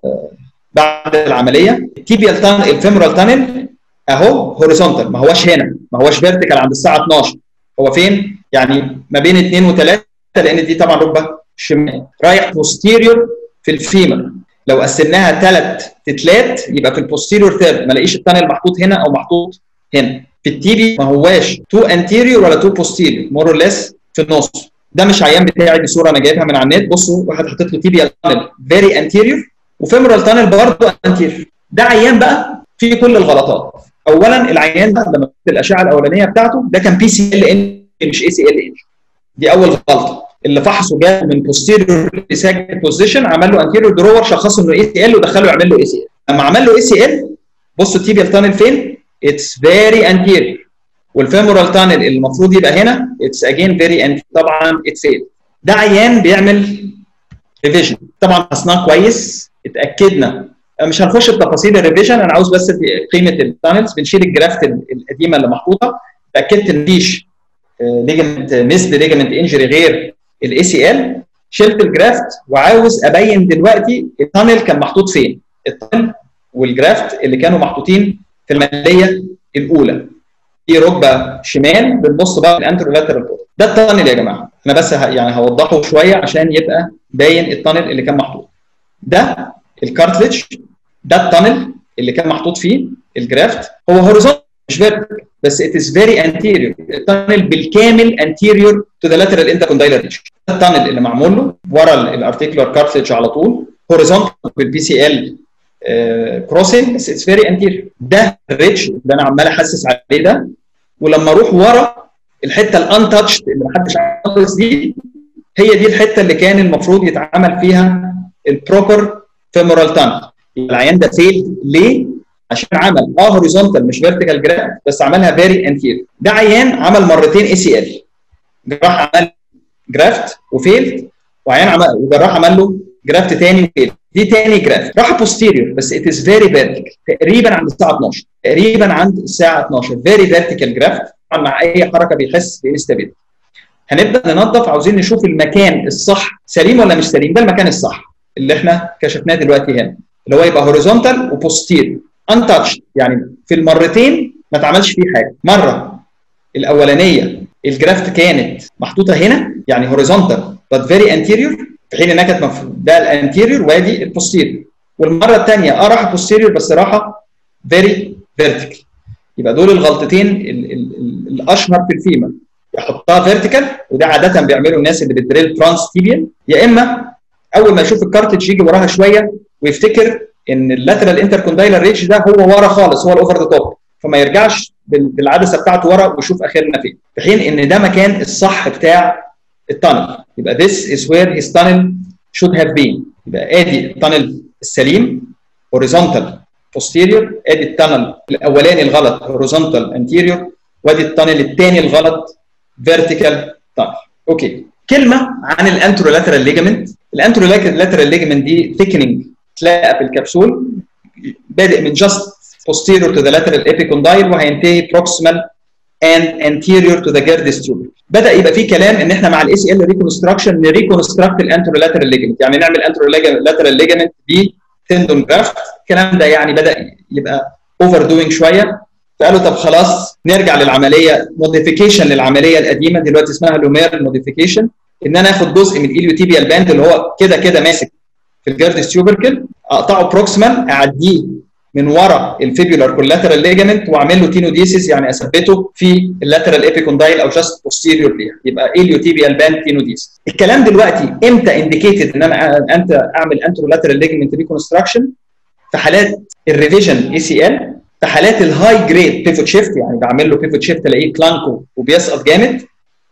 C: بعد العمليه التيبيال تانل الفيمورال تانل اهو هوريزونتال ما هوش هنا ما هوش فيرتيكال عند الساعه 12 هو فين؟ يعني ما بين 2 و3 لان دي طبعا ركبه شمال رايح بوستيريور في الفيمر لو قسمناها ثلاث تتلات يبقى في البوستيريور ثيرد ما الاقيش التانل محطوط هنا او محطوط هنا في التيبي ما هواش تو انتيريور ولا تو بوستيريور مور اور ليس في النص ده مش عيان بتاعي دي صوره انا جايبها من على النت بصوا واحد حاطط له تيبيال تانل فيري انتيريور وفيمورال تانل برضه انتيريور ده عيان بقى فيه كل الغلطات اولا العيان ده لما الاشعه الاولانيه بتاعته ده كان بي سي ال ان مش اي سي ال ان دي اول غلطه اللي فحصه جاب من بوستيريور ساجد بوزيشن عمل له انتيريور درور شخصه انه اي سي ال ودخله يعمل له اي سي ال لما عمل له اي سي ال بصوا التيبيال تانل فين؟ اتس فيري انتيريور والفيمورال تانل اللي المفروض يبقى هنا اتس اجين فيري انتيريور طبعا اتس فيل ده عيان بيعمل ريفيجن طبعا فحصناه كويس اتاكدنا مش هنخش في تفاصيل الريفيجن انا عاوز بس قيمه التانلز بنشيل الجرافت القديمه اللي محطوطه اتاكدت ان مفيش ليجمنت مثل ليجمنت انجري غير الاي سي ال شلت الجرافت وعاوز ابين دلوقتي التانل كان محطوط فين التانل والجرافت اللي كانوا محطوطين في الماليه الاولى في ركبه شمال بنبص بقى الانترولاترال ده التانل يا جماعه انا بس يعني هوضحه شويه عشان يبقى باين التانل اللي كان محطوط ده الكارتليج ده التانل اللي كان محطوط فيه الجرافت هو هوريزونتال مش فيرتيكال بس ات از فيري انتيريور التانل بالكامل انتيريور تو ذا لاترال انتركوندايلر ريتش التانل اللي معمول له ورا الارتيكولار كارتليج على طول هوريزونتال بالبي سي ال كروسنج بس اتس فيري انتيريور ده الريتش اللي انا عمال احسس عليه ده ولما اروح ورا الحته الانتاتشد اللي محدش عارف دي هي دي الحته اللي كان المفروض يتعمل فيها البروبر فيمورال تانل العيان ده فيل ليه؟ عشان عمل اه هوريزونتال مش فيرتيكال جراف بس عملها فيري انتيريور ده عيان عمل مرتين اي سي ال جراح عمل جرافت وفيلد وعيان عمل وجراح عمل له جرافت تاني وفيلد دي تاني جراف راح بوستيريور بس ات از فيري فيرتيكال تقريبا عند الساعه 12 تقريبا عند الساعه 12 فيري فيرتيكال جرافت طبعا مع اي حركه بيحس بانستابيلتي هنبدا ننظف عاوزين نشوف المكان الصح سليم ولا مش سليم ده المكان الصح اللي احنا كشفناه دلوقتي هنا اللي هو يبقى هوريزونتال وبوستيريور انتاتش يعني في المرتين ما اتعملش فيه حاجه مره الاولانيه الجرافت كانت محطوطه هنا يعني هوريزونتال بس فيري انتيريور في حين انها كانت مف... ده الانتيريور وادي البوستيريور والمره الثانيه اه راحه بوستيريور بس راحه فيري فيرتيكال يبقى دول الغلطتين ال ال ال الاشهر في الفيمر يحطها فيرتيكال وده عاده بيعملوا الناس اللي بتدريل ترانس تيبيال يا اما اول ما يشوف الكارتج يجي وراها شويه ويفتكر ان اللاترال انتركوندايلر ريتش ده هو ورا خالص هو الاوفر ذا توب فما يرجعش بالعدسه بتاعته ورا ويشوف اخرنا فين في حين ان ده مكان الصح بتاع التانل يبقى this is where his tunnel should have been يبقى ادي التانل السليم horizontal posterior ادي التانل الاولاني الغلط horizontal anterior وادي التانل الثاني الغلط vertical tunnel اوكي كلمه عن الانترولاترال ليجامنت الانترولاترال ليجامنت دي thickening تلاقى في الكبسول بادئ من just posterior to the lateral epicondyle وهينتهي proximal and anterior to the Gerdes tube. بدا يبقى في كلام ان احنا مع الاي سي ال ريكونستراكشن نريكونستراكت الانترولاترال ليجمنت يعني نعمل انترولاترال ليجمنت ب تندون جرافت الكلام ده يعني بدا يبقى اوفر دوينج شويه فقالوا طب خلاص نرجع للعمليه موديفيكيشن للعمليه القديمه دلوقتي اسمها لومير موديفيكيشن ان انا اخد جزء من الاليوتيبيال باند اللي هو كده كده ماسك في الجردس تيوبركل اقطعه بروكسيمال اعديه من ورا الفيبولار كولاترال ليجامنت واعمل له تينوديسيس يعني اثبته في اللاترال ايبيكوندايل او جاست بوستيريور ليها يبقى اليوتيبيال باند تينوديسيس الكلام دلوقتي امتى انديكيتد ان انا انت اعمل انترولاترال ليجمنت ريكونستراكشن في حالات الريفيجن اي سي ال في حالات الهاي جريد بيفوت شيفت يعني بعمل له بيفوت شيفت الاقيه كلانكو وبيسقط جامد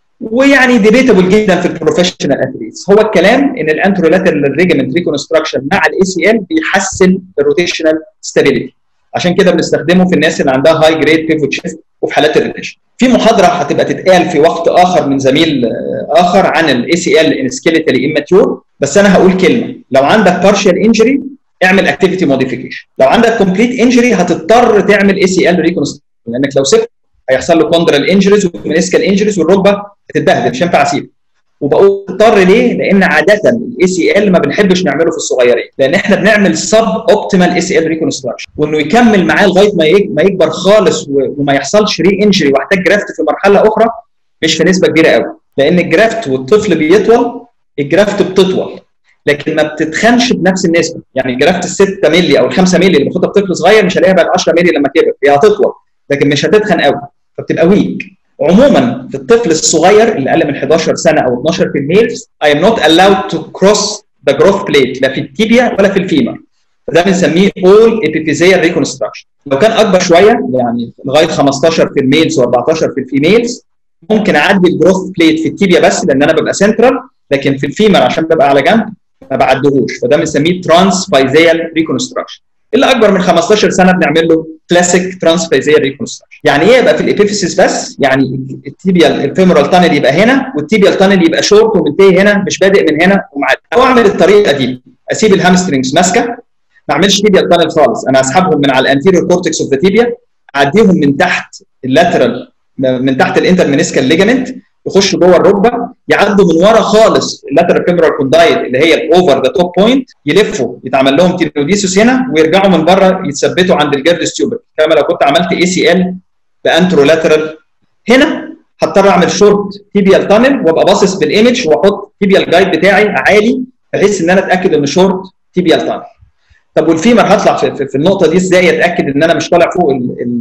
C: ويعني ديبيتابل جدا في البروفيشنال اثليتس هو الكلام ان الانترولاترال ريجمنت ريكونستراكشن مع الاي سي ال بيحسن الروتيشنال ستابيليتي عشان كده بنستخدمه في الناس اللي عندها هاي جريد بيفوت شيفت وفي حالات الريتيشن في محاضره هتبقى تتقال في وقت اخر من زميل اخر عن الاي سي ال ان سكيليتالي اماتيور بس انا هقول كلمه لو عندك بارشال انجري اعمل اكتيفيتي موديفيكيشن لو عندك كومبليت انجري هتضطر تعمل اي سي ال ريكونستراكشن لانك لو سبت هيحصل له كوندرال انجريز ومنسكال انجريز والركبه هتتبهدل مش هينفع اسيبه وبقول اضطر ليه؟ لان عاده الاي سي ال ما بنحبش نعمله في الصغيرين لان احنا بنعمل سب اوبتيمال اي سي ال ريكونستراكشن وانه يكمل معاه لغايه ما ما يكبر خالص وما يحصلش ري انجري واحتاج جرافت في مرحله اخرى مش في نسبه كبيره قوي لان الجرافت والطفل بيطول الجرافت بتطول لكن ما بتتخنش بنفس النسبه يعني جرافت ال 6 مللي او ال 5 مللي اللي باخدها طفل صغير مش هلاقيها بقت 10 مللي لما كبر هي هتطول لكن مش هتتخن قوي فبتبقى ويك عموما في الطفل الصغير اللي اقل من 11 سنه او 12 في الميلز I am not allowed to cross the growth plate لا في التيبيا ولا في الفيمر فده بنسميه all epiphyseal reconstruction لو كان اكبر شويه يعني لغايه 15 في الميلز و14 في الفيميلز ممكن اعدي الجروث بليت في التيبيا بس لان انا ببقى سنترال لكن في الفيمر عشان ببقى على جنب ما بعدهوش فده بنسميه ترانسفايزيال ريكونستراكشن اللي اكبر من 15 سنه بنعمل له كلاسيك ترانسفايزيال ريكونستراكشن يعني ايه يبقى في الابيفيسيس بس يعني التيبيال الفيمورال تانل يبقى هنا والتيبيال تانل يبقى شورت ومنتهي هنا مش بادئ من هنا ومعدي او اعمل الطريقه دي اسيب الهامسترنجز ماسكه ما اعملش تيبيال تانل خالص انا اسحبهم من على الانتيريور كورتكس اوف ذا تيبيا اعديهم من تحت اللاترال من تحت الانترمينيسكال ليجامنت يخشوا جوه الركبه يعدوا من ورا خالص اللاترال فيمورال كوندايل اللي هي الاوفر ذا توب بوينت يلفوا يتعمل لهم تينوديسوس هنا ويرجعوا من بره يتثبتوا عند الجيرد ستيوبر كما لو كنت عملت اي سي ال بانترولاترال هنا هضطر اعمل شورت تيبيال تانل وابقى باصص بالايمج واحط تيبيال جايد بتاعي عالي بحيث ان انا اتاكد ان شورت تيبيال تانل طب والفيمر هطلع في, في, في النقطه دي ازاي اتاكد ان انا مش طالع فوق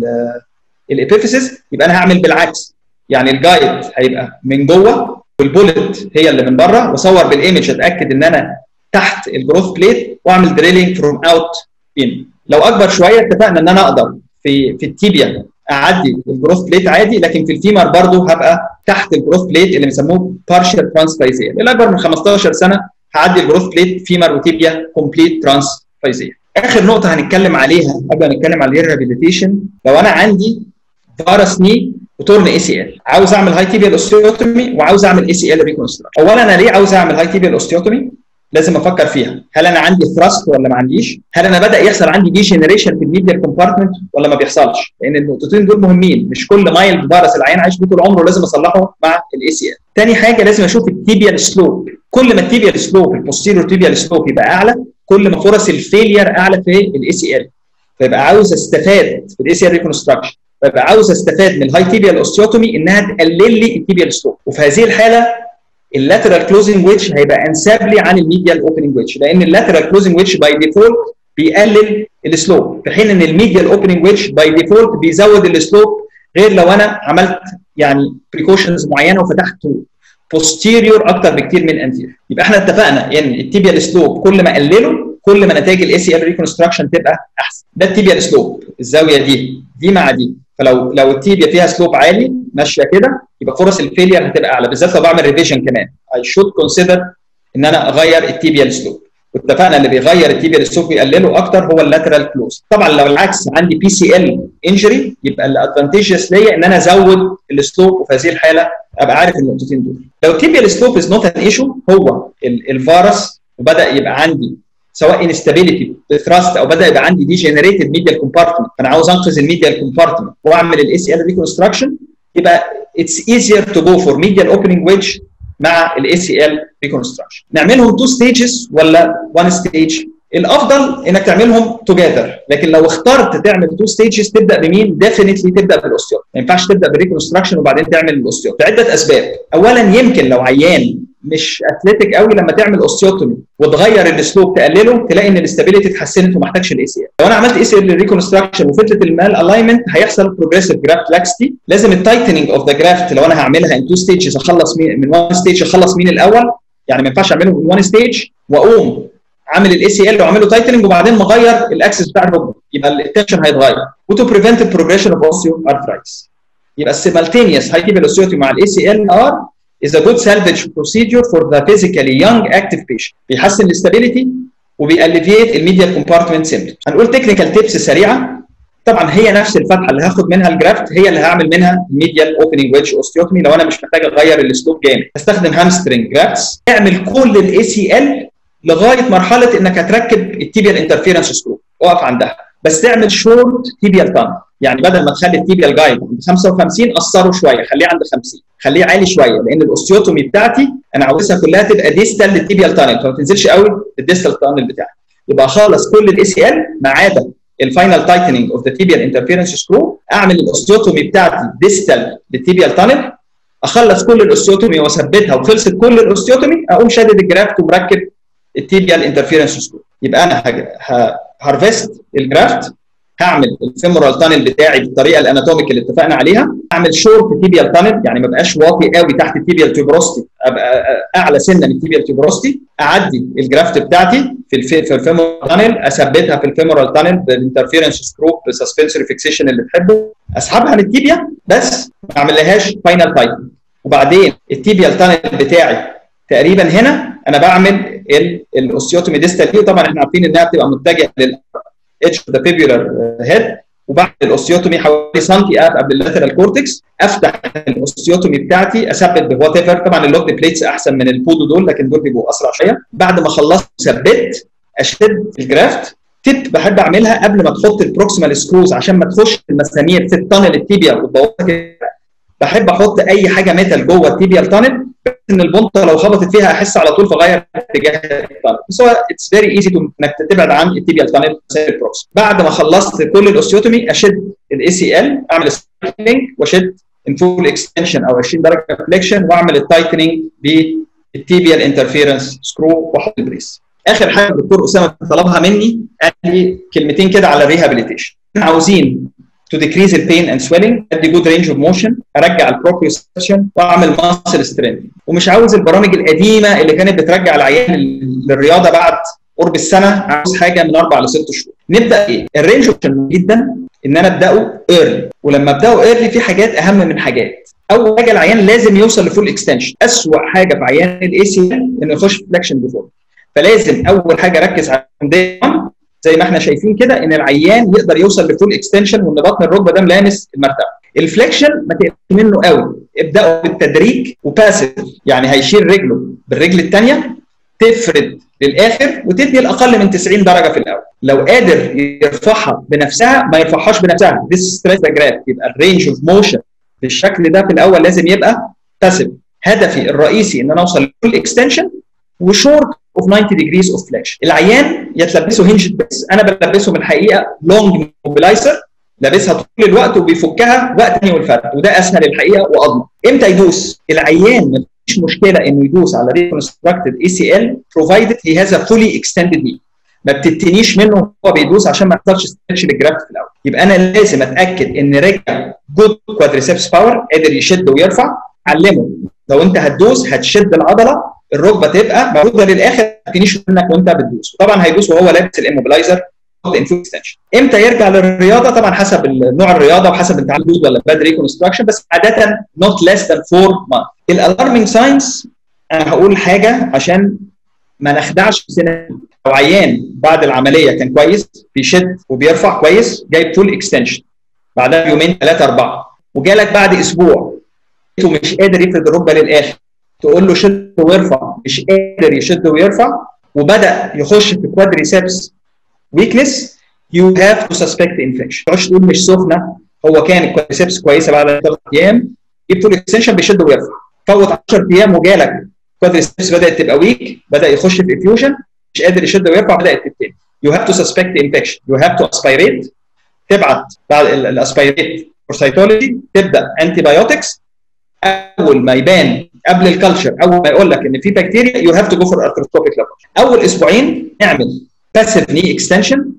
C: الابيفيسيس يبقى انا هعمل بالعكس يعني الجايد هيبقى من جوه والبولت هي اللي من بره واصور بالايمج اتاكد ان انا تحت الجروث بليت واعمل دريلينج فروم اوت ان لو اكبر شويه اتفقنا ان انا اقدر في في التيبيا اعدي الجروث بليت عادي لكن في الفيمر برضه هبقى تحت الجروث بليت اللي بيسموه بارشال ترانسفايزيا اللي اكبر من 15 سنه هعدي الجروث بليت فيمر وتيبيا كومبليت ترانسفايزيا اخر نقطه هنتكلم عليها قبل ما نتكلم على الريهابيليتيشن لو انا عندي فارس ني وتورن اي سي ال عاوز اعمل هاي تيبيال اوستيوتومي وعاوز اعمل اي سي ال ريكونستراكشن اولا انا ليه عاوز اعمل هاي تيبيال اوستيوتومي لازم افكر فيها هل انا عندي ثراست ولا ما عنديش هل انا بدا يحصل عندي دي جنريشن في الميديال كومبارتمنت ولا ما بيحصلش لان النقطتين دول مهمين مش كل مايل فيروس العيان عايش بيه طول عمره لازم اصلحه مع الاي سي ال تاني حاجه لازم اشوف التيبيال سلوب كل ما التيبيال سلوب البوستيريور تيبيال سلوب يبقى اعلى كل ما فرص الفيلير اعلى في الاي سي ال فيبقى عاوز استفاد في الاي سي ال ريكونستراكشن فيبقى عاوز استفاد من الهاي تيبيال اوستيوتومي انها تقلل لي التيبيال سلوب وفي هذه الحاله اللاترال كلوزنج ويتش هيبقى انساب لي عن الميديال اوبننج ويتش لان اللاترال كلوزنج ويتش باي ديفولت بيقلل السلوب في حين ان الميديال اوبننج ويتش باي ديفولت بيزود السلوب غير لو انا عملت يعني بريكوشنز معينه وفتحت بوستيريور اكتر بكتير من انتيريور يبقى احنا اتفقنا ان التيبيال سلوب كل ما قلله كل ما نتائج الاي سي ال ريكونستراكشن تبقى احسن ده التيبيال سلوب الزاويه دي دي مع دي فلو لو التيبيا فيها سلوب عالي ماشيه كده يبقى فرص الفيلير هتبقى اعلى بالذات لو بعمل ريفيجن كمان اي شود كونسيدر ان انا اغير التيبيال سلوب واتفقنا اللي بيغير التيبيال سلوب ويقلله اكتر هو اللاترال كلوز طبعا لو العكس عندي بي سي ال انجري يبقى الادفانتجيوس ليا ان انا ازود السلوب وفي هذه الحاله ابقى عارف النقطتين دول لو التيبيال سلوب از نوت ان ايشو هو الفيروس وبدا يبقى عندي سواء انستابيليتي ثراست او بدا يبقى عندي دي جنريتد ميديال كومبارتمنت فانا عاوز انقذ الميديال كومبارتمنت واعمل الاي سي ال ريكونستراكشن يبقى اتس ايزير تو جو فور ميديال اوبننج ويدج مع الاي سي ال ريكونستراكشن نعملهم تو ستيجز ولا وان ستيج الافضل انك تعملهم توجذر لكن لو اخترت تعمل تو ستيجز تبدا بمين ديفينتلي تبدا بالاوستيوت ما ينفعش تبدا بالريكونستراكشن وبعدين تعمل الاوستيوت لعده اسباب اولا يمكن لو عيان مش اثليتيك قوي لما تعمل اوستيوتومي وتغير السلوب تقلله تلاقي ان الاستابيليتي اتحسنت وما احتاجش الاي سي ال لو انا عملت اي سي ال ريكونستراكشن وفكره المال الاينمنت هيحصل بروجريسيف جرافت لاكستي لازم التايتنينج اوف ذا جرافت لو انا هعملها ان تو ستيجز اخلص مين من وان ستيج اخلص مين الاول يعني ما ينفعش اعمله من وان ستيج واقوم عامل الاي سي ال واعمله تايتنينج وبعدين مغير الاكسس بتاع الركبه يبقى التنشن هيتغير وتو بريفنت البروجريشن اوف اوستيو ارثرايتس يبقى السيمالتينيوس هاي اوستيوتي مع الاي سي ال ار is a good salvage procedure for the physically young active patient بيحسن الاستابيليتي وبياليفيت الميديال كومبارتمنت سيمبتومز هنقول تكنيكال تيبس سريعه طبعا هي نفس الفتحه اللي هاخد منها الجرافت هي اللي هعمل منها ميديال اوبننج ويدج اوستيوتومي لو انا مش محتاج اغير السلوب جامد هستخدم هامسترنج جرافتس اعمل كل الاي سي ال لغايه مرحله انك هتركب التيبيال انترفيرنس سكرو اقف عندها بس تعمل شورت تيبيال تان يعني بدل ما تخلي التيبيال جايد عند 55 قصره شويه خليه عند 50 خليه عالي شويه لان الاوستيوتومي بتاعتي انا عاوزها كلها تبقى ديستال للتيبيال تانل فما تنزلش قوي الديستال تانل بتاعي يبقى خالص كل الاي سي ال ما عدا الفاينل تايتنينج اوف ذا تيبيال انترفيرنس سكرو اعمل الاوستيوتومي بتاعتي ديستال للتيبيال تانل اخلص كل الاوستيوتومي واثبتها وخلصت كل الاوستيوتومي اقوم شادد الجرافت ومركب التيبيال انترفيرنس سكرو يبقى انا هارفست الجرافت هعمل الفيمورال تانل بتاعي بالطريقه الاناتوميك اللي اتفقنا عليها اعمل شورت تيبيال تانل يعني ما بقاش واطي قوي تحت التيبيال تيوبروستي ابقى اعلى سنه من التيبيال تيوبروستي اعدي الجرافت بتاعتي في الف... في الفيمورال تانل اثبتها في الفيمورال تانل بالانترفيرنس سكروب بسسبنسوري فيكسيشن اللي تحبه اسحبها من التيبيا بس ما اعملهاش فاينل تايتن وبعدين التيبيال تانل بتاعي تقريبا هنا انا بعمل الاوستيوتومي ديستال دي طبعا احنا عارفين انها بتبقى متجهه لل edge of the fibular head وبعد الاوستيوتومي حوالي سنتي قبل اللاترال كورتكس افتح الاوستيوتومي بتاعتي اثبت بوات ايفر طبعا اللوك بليتس احسن من البودو دول لكن دول بيبقوا اسرع شويه بعد ما خلصت ثبت اشد الجرافت تip بحب اعملها قبل ما تحط البروكسيمال سكروز عشان ما تخش المسامير في التانل التيبيا وتبوظها بحب احط اي حاجه ميتال جوه التيبيال تانل ان البنطه لو خبطت فيها احس على طول فغير اتجاه التانل بس هو اتس فيري ايزي انك تبعد عن التيبيال تانل البروكس بعد ما خلصت كل الاوستيوتومي اشد الاي سي ال اعمل سايكلينج واشد ان فول اكستنشن او 20 درجه فليكشن واعمل التايتنينج بالتيبيال انترفيرنس سكرو واحط البريس اخر حاجه الدكتور اسامه طلبها مني قال لي كلمتين كده على الريهابيليتيشن عاوزين to decrease the pain and swelling ادي good range of motion ارجع البروبريوسيشن واعمل ماسل سترينث ومش عاوز البرامج القديمه اللي كانت بترجع العيان للرياضه بعد قرب السنه عاوز حاجه من اربع لست شهور نبدا ايه؟ الرينج اوبشن جدا ان انا ابداه ايرلي ولما ابداه ايرلي في حاجات اهم من حاجات اول حاجه العيان لازم يوصل لفول اكستنشن اسوء حاجه في عيان الاي سي انه يخش في فليكشن ديفورم فلازم اول حاجه اركز على زي ما احنا شايفين كده ان العيان يقدر يوصل لفول اكستنشن وان بطن الركبه ده ملامس المرتبه الفليكشن ما تقلقش منه قوي ابداوا بالتدريج وباسف يعني هيشيل رجله بالرجل الثانيه تفرد للاخر وتدي الاقل من 90 درجه في الاول لو قادر يرفعها بنفسها ما يرفعهاش بنفسها this stress graph يبقى الرينج اوف موشن بالشكل ده في الاول لازم يبقى باسف هدفي الرئيسي ان انا اوصل لفول اكستنشن وشورت اوف 90 ديجريز اوف فلاش العيان يتلبسه هنج بس انا بلبسه من الحقيقه لونج موبيلايزر لابسها طول الوقت وبيفكها وقت تاني والفرق وده اسهل الحقيقه واضمن امتى يدوس العيان ما فيش مشكله انه يدوس على ريكونستراكتد اي سي ال بروفايدد هي هاز فولي اكستندد ني ما بتتنيش منه هو بيدوس عشان ما يحصلش ستريتش للجرافت في الاول يبقى انا لازم اتاكد ان رجع جود كوادريسبس باور قادر يشد ويرفع علمه لو انت هتدوس هتشد العضله الركبه تبقى موجوده للاخر ما تنيش منك وانت بتدوس طبعا هيدوس وهو لابس الاموبلايزر اكستنشن امتى يرجع للرياضه طبعا حسب نوع الرياضه وحسب انت عامل ولا باد ريكونستراكشن بس عاده نوت ليس ذان 4 مانث الالارمنج ساينس انا هقول حاجه عشان ما نخدعش نفسنا لو عيان بعد العمليه كان كويس بيشد وبيرفع كويس جايب فول اكستنشن بعدها بيومين ثلاثه اربعه وجالك بعد اسبوع مش قادر يفرد الركبه للاخر تقول له شد ويرفع مش قادر يشد ويرفع وبدا يخش في كوادريسبس ويكنس يو هاف تو سسبكت انفكشن ما تقول مش سخنه هو كان الكوادريسبس كويسه بعد ثلاث ايام جبت له اكستنشن بيشد ويرفع فوت 10 ايام وجالك كوادريسبس بدات تبقى ويك بدا يخش في افيوجن مش قادر يشد ويرفع بدات تبتدي يو هاف تو سسبكت انفكشن يو هاف تو اسبيريت تبعت بعد الاسبيريت فور سيتولوجي تبدا انتي بايوتكس اول ما يبان قبل الكالتشر اول ما يقول لك ان في بكتيريا يو هاف تو جو فور ارثروسكوبيك ليفل اول اسبوعين نعمل باسيف ني اكستنشن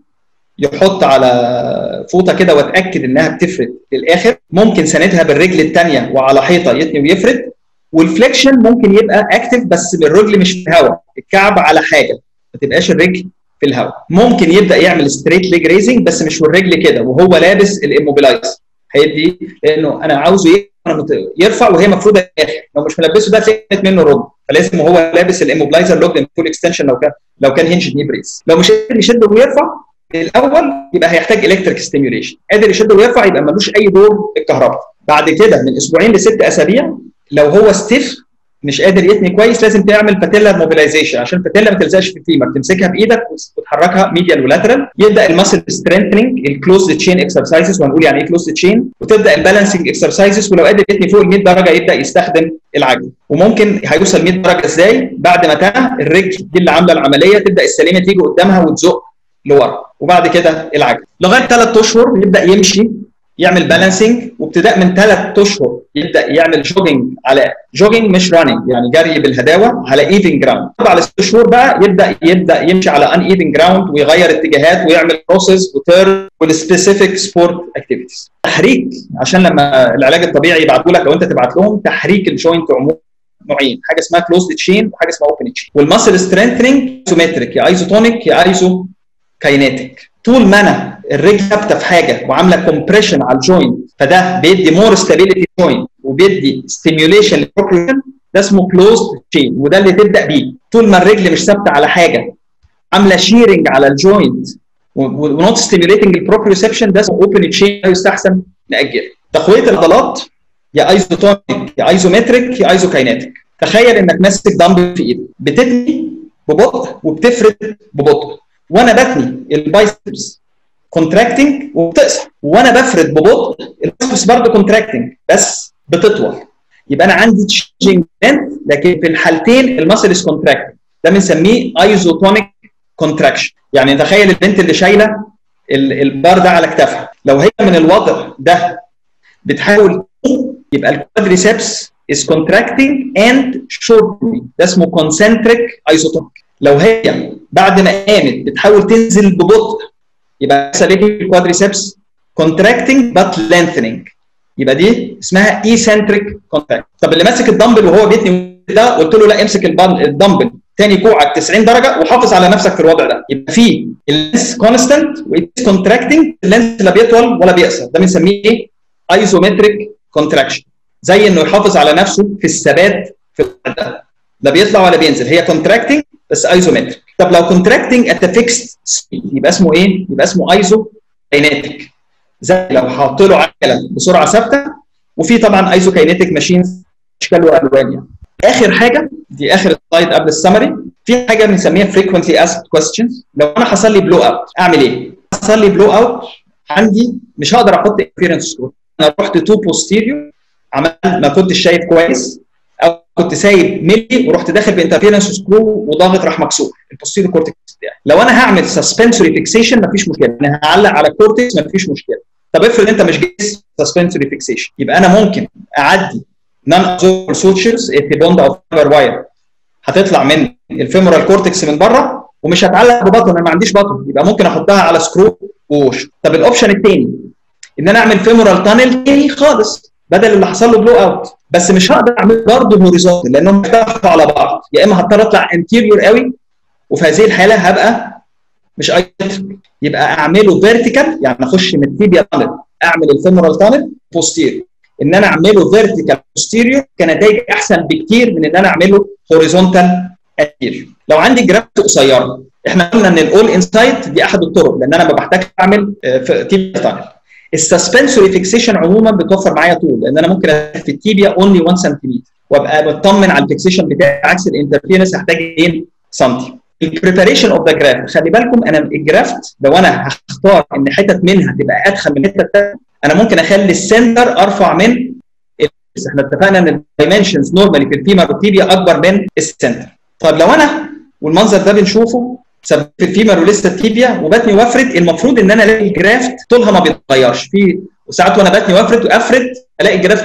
C: يحط على فوطه كده واتاكد انها بتفرد للاخر ممكن ساندها بالرجل الثانيه وعلى حيطه يتني ويفرد والفليكشن ممكن يبقى اكتف بس بالرجل مش في الهواء الكعب على حاجه ما تبقاش الرجل في الهواء ممكن يبدا يعمل ستريت ليج ريزنج بس مش والرجل كده وهو لابس الاموبيلايز هيدي لانه انا عاوزه يرفع وهي مفروضه الاخر لو مش ملبسه ده تلاقي منه رد فلازم وهو لابس الاموبلايزر لوج فول اكستنشن لو كان لو كان هنج ني بريس لو مش قادر يشد ويرفع الاول يبقى هيحتاج الكتريك ستيميوليشن قادر يشد ويرفع يبقى ملوش اي دور الكهرباء بعد كده من اسبوعين لست اسابيع لو هو ستيف مش قادر يتني كويس لازم تعمل باتيلا موبيلايزيشن عشان الباتيلا ما تلزقش في الفيمر تمسكها بايدك وتحركها ميديال ولاترال يبدا الماسل سترينثنينج الكلوزد تشين اكسرسايزز وهنقول يعني ايه كلوزد تشين وتبدا البالانسنج اكسرسايزز ولو قادر يتني فوق ال 100 درجه يبدا يستخدم العجل وممكن هيوصل 100 درجه ازاي بعد ما تاه الرجل دي اللي عامله العمليه تبدا السليمه تيجي قدامها وتزق لورا وبعد كده العجل لغايه ثلاث اشهر يبدا يمشي يعمل بالانسنج وابتداء من ثلاث اشهر يبدا يعمل جوجنج على جوجنج مش راننج يعني جري بالهداوه على ايفن جراوند بعد ست شهور بقى يبدا يبدا يمشي على ان ايفن جراوند ويغير اتجاهات ويعمل بروسيس وتيرن والسبيسيفيك سبورت اكتيفيتيز تحريك عشان لما العلاج الطبيعي يبعتوا لك او انت تبعت لهم تحريك الجوينت عموما نوعين حاجه اسمها كلوزد تشين وحاجه اسمها اوبن تشين والماسل سترينثنينج ايزومتريك يا ايزوتونيك يا ايزو كاينيتيك طول ما انا الرجل ثابته في حاجه وعامله كومبريشن على الجوينت فده بيدي مور ستابيليتي جوينت وبيدي ستيميوليشن للبروكريشن ده اسمه كلوزد تشين وده اللي تبدا بيه طول ما الرجل مش ثابته على حاجه عامله شيرنج على الجوينت ونوت ستيميوليتنج البروبريوسبشن ده اسمه اوبن تشين يستحسن ناجله تقويه العضلات يا ايزوتونيك يا ايزومتريك يا ايزوكاينيتيك تخيل انك ماسك دمبل في ايدك بتتني ببطء وبتفرد ببطء وانا بتني البايسبس كونتراكتنج وبتقصر وانا بفرد ببطء البايسبس برضه كونتراكتنج بس بتطول يبقى انا عندي تشينج لكن في الحالتين المسل از كونتراكتنج ده بنسميه ايزوتونيك كونتراكشن يعني تخيل البنت اللي شايله البار ده على كتافها لو هي من الوضع ده بتحاول يبقى الكوادريسبس is contracting and shortening ده اسمه concentric isotonic لو هي بعد ما قامت بتحاول تنزل ببطء يبقى يحصل ايه الكوادريسبس contracting but lengthening يبقى دي اسمها eccentric contract طب اللي ماسك الدمبل وهو بيتني ده قلت له لا امسك الدمبل تاني كوعك 90 درجه وحافظ على نفسك في الوضع ده يبقى في اللينس كونستنت وإتس كونتراكتنج اللينس لا بيطول ولا بيقصر ده بنسميه ايه؟ ايزومتريك كونتراكشن زي انه يحافظ على نفسه في الثبات في الوضع ده لا بيطلع ولا بينزل هي كونتراكتنج بس ايزومتريك طب لو كونتراكتنج ات فيكست يبقى اسمه ايه؟ يبقى اسمه ايزو كاينيتيك زي لو حاطط له عجله بسرعه ثابته وفي طبعا ايزو كاينيتيك ماشين اشكال والوان يعني اخر حاجه دي اخر سلايد قبل السمري في حاجه بنسميها frequently asked questions لو انا حصل لي بلو اوت اعمل ايه؟ حصل لي بلو اوت عندي مش هقدر احط انفيرنس سكور انا رحت تو بوستيريور عملت ما كنتش شايف كويس او كنت سايب ملي ورحت داخل بانترفيرنس سكرو وضاغط راح مكسور البوستيريور كورتكس بتاعي لو انا هعمل سسبنسوري فيكسيشن مفيش مشكله انا هعلق على الكورتكس مفيش مشكله طب افرض انت مش جاهز سسبنسوري فيكسيشن يبقى انا ممكن اعدي نون ابزوربل سوتشرز بوند او فايبر واير هتطلع من الفيمورال كورتكس من بره ومش هتعلق ببطن انا ما عنديش بطن يبقى ممكن احطها على سكرو ووش طب الاوبشن الثاني ان انا اعمل فيمورال تانل تاني خالص بدل اللي حصل له بلو اوت بس مش هقدر اعمل برضه هوريزونتال لانهم بيتفقوا على بعض يا اما هضطر اطلع انتيريور قوي وفي هذه الحاله هبقى مش ايتريك يبقى اعمله فيرتيكال يعني اخش من التيبيا تانل اعمل الفيمورال تانل بوستيريور ان انا اعمله فيرتيكال بوستيريور كنتائج احسن بكتير من ان انا اعمله هوريزونتال انتيريور لو عندي جرافت قصيره احنا قلنا ان الاول انسايت دي احد الطرق لان انا ما بحتاج اعمل تيبيا تانل السسبنسوري فيكسيشن عموما بتوفر معايا طول لان انا ممكن في التيبيا اونلي 1 سنتيمتر وابقى مطمن على الفيكسيشن بتاعي عكس الانترفيرنس هحتاج 2 سم البريباريشن اوف ذا جرافت خلي بالكم انا الجرافت لو انا هختار ان حتت منها تبقى ادخل من الحته الثانيه انا ممكن اخلي السنتر ارفع من احنا اتفقنا ان الدايمنشنز نورمالي في الفيمر والتيبيا اكبر من السنتر طيب لو انا والمنظر ده بنشوفه في الفيمر ولسه التيبيا وبتني وافرد المفروض ان انا الاقي الجرافت طولها ما بيتغيرش في وساعات وانا بتني وافرد وافرد الاقي الجرافت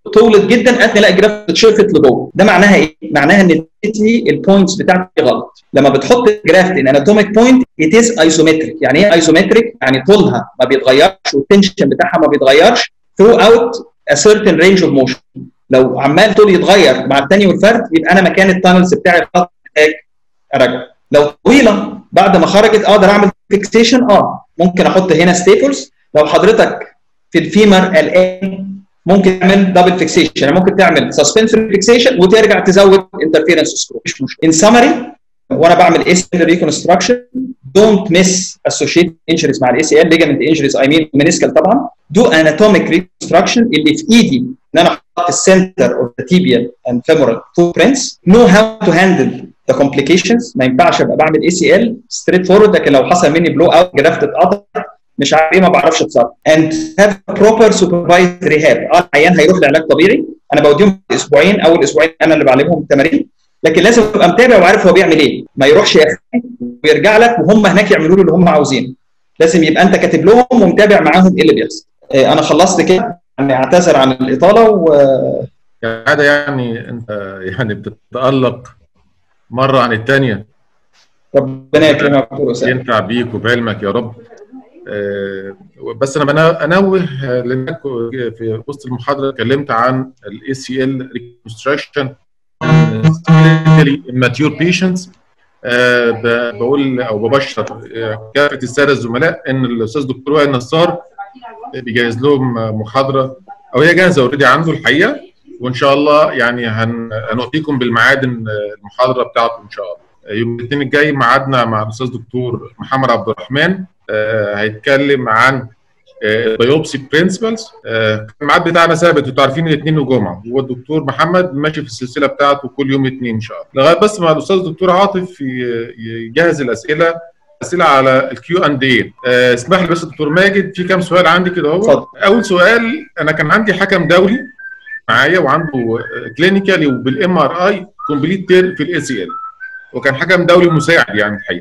C: طولت جدا ادنى الاقي جرافت اتشفت لجوه ده معناها ايه؟ معناها ان لي البوينتس بتاعتي غلط لما بتحط جرافت ان اناتوميك بوينت ات از ايزومتريك يعني ايه ايزومتريك؟ يعني طولها ما بيتغيرش والتنشن بتاعها ما بيتغيرش ثرو اوت a certain range of motion لو عمال طول يتغير مع الثاني والفرد يبقى انا مكان التانلز بتاعي غلط محتاج اراجع لو طويله بعد ما خرجت اقدر اعمل فيكسيشن اه ممكن احط هنا ستيبلز لو حضرتك في الفيمر الان ممكن تعمل دبل فيكسيشن يعني ممكن تعمل سسبنسوري فيكسيشن وترجع تزود انترفيرنس سكرو مش مشكله ان سمري وانا بعمل اي سي ال ريكونستراكشن دونت مس اسوشيت انجريز مع الاي سي ال ليجامنت انجريز اي مين منسكال طبعا دو اناتوميك ريكونستراكشن اللي في ايدي ان انا احط السنتر اوف ذا tibial and femoral footprints know how to handle the complications ما ينفعش ابقى بعمل اي سي ال ستريت فورورد لكن لو حصل مني بلو اوت جرافت اتقطع مش عارف ايه ما بعرفش اتصرف and have proper supervised rehab اه العيان هيروح لعلاج طبيعي انا بوديهم اسبوعين اول اسبوعين انا اللي بعلمهم التمارين لكن لازم ابقى متابع وعارف هو بيعمل ايه ما يروحش يخفي ويرجع لك وهم هناك يعملوا له اللي هم عاوزينه لازم يبقى انت كاتب لهم ومتابع معاهم ايه اللي بيحصل آه انا خلصت كده يعني اعتذر عن الاطاله و
A: كالعاده يعني انت يعني بتتالق مره عن الثانيه
C: ربنا يكرمك دكتور اسامه
A: ينفع بيك وبعلمك يا رب آه، بس انا بنا- انوه لانك في وسط المحاضره اتكلمت عن الاي سي ال ريكونستراكشن ماتيور بيشنتس بقول او ببشر آه، كافه الساده الزملاء ان الاستاذ دكتور وائل نصار بيجهز لهم محاضره او هي جاهزه اوريدي عنده الحقيقه وان شاء الله يعني هن- هنعطيكم بالميعاد المحاضره بتاعته ان شاء الله يوم الاثنين الجاي ميعادنا مع الاستاذ دكتور محمد عبد الرحمن آه، هيتكلم عن البيوبسي برنسبلز الميعاد بتاعنا ثابت انتوا عارفين الاثنين وجمعه هو الدكتور محمد ماشي في السلسله بتاعته كل يوم اثنين ان شاء الله لغايه بس ما الاستاذ الدكتور عاطف ي- يجهز الاسئله اسئله على الكيو اند اي اسمح لي بس دكتور ماجد في كام سؤال عندي كده اهو
C: اتفضل.
A: اول سؤال انا كان عندي حكم دولي معايا وعنده كلينيكال وبالام ار اي كومبليت تير في الاي سي ال وكان حكم دولي مساعد يعني الحقيقه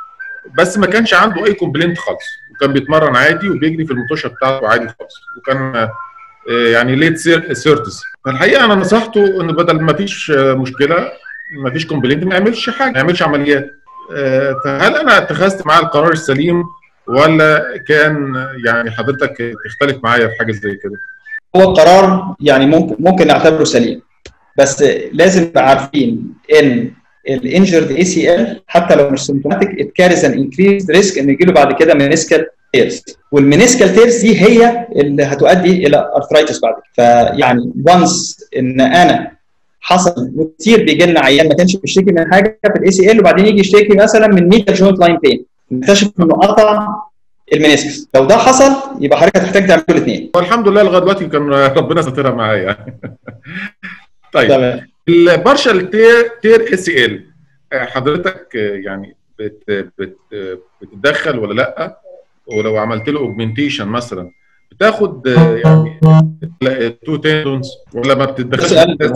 A: بس ما كانش عنده اي كومبلينت خالص وكان بيتمرن عادي وبيجري في المطوشه بتاعته عادي خالص وكان آه، يعني ليت سيرتس فالحقيقه انا نصحته انه بدل ما فيش آه، مشكله ما فيش كومبلينت ما يعملش حاجه ما يعملش عمليات آه، فهل انا اتخذت معاه القرار السليم ولا كان يعني حضرتك تختلف معايا في حاجه زي كده؟
C: هو القرار يعني ممكن ممكن نعتبره سليم بس لازم نبقى عارفين ان الانجرد اي سي ال حتى لو مش سيمتوماتيك ات كاريز ان انكريز ريسك ان يجي له بعد كده منسكال تيرز والمنسكال تيرز دي هي اللي هتؤدي الى ارثرايتس بعد كده فيعني وانس ان انا حصل كتير بيجي لنا عيان ما كانش بيشتكي من حاجه في الاي سي ال وبعدين يجي يشتكي مثلا من ميتال جوينت لاين بين نكتشف انه قطع المنسكس لو ده حصل يبقى حضرتك هتحتاج تعمل الاثنين
A: والحمد لله لغايه دلوقتي كان ربنا سترها معايا يعني. طيب
C: تمام
A: البارشال تير تير اس ال حضرتك آه، يعني بت بت بتتدخل ولا لا ولو عملت له اوجمنتيشن مثلا بتاخد آه، يعني تو تندونز ولا ما بتتدخلش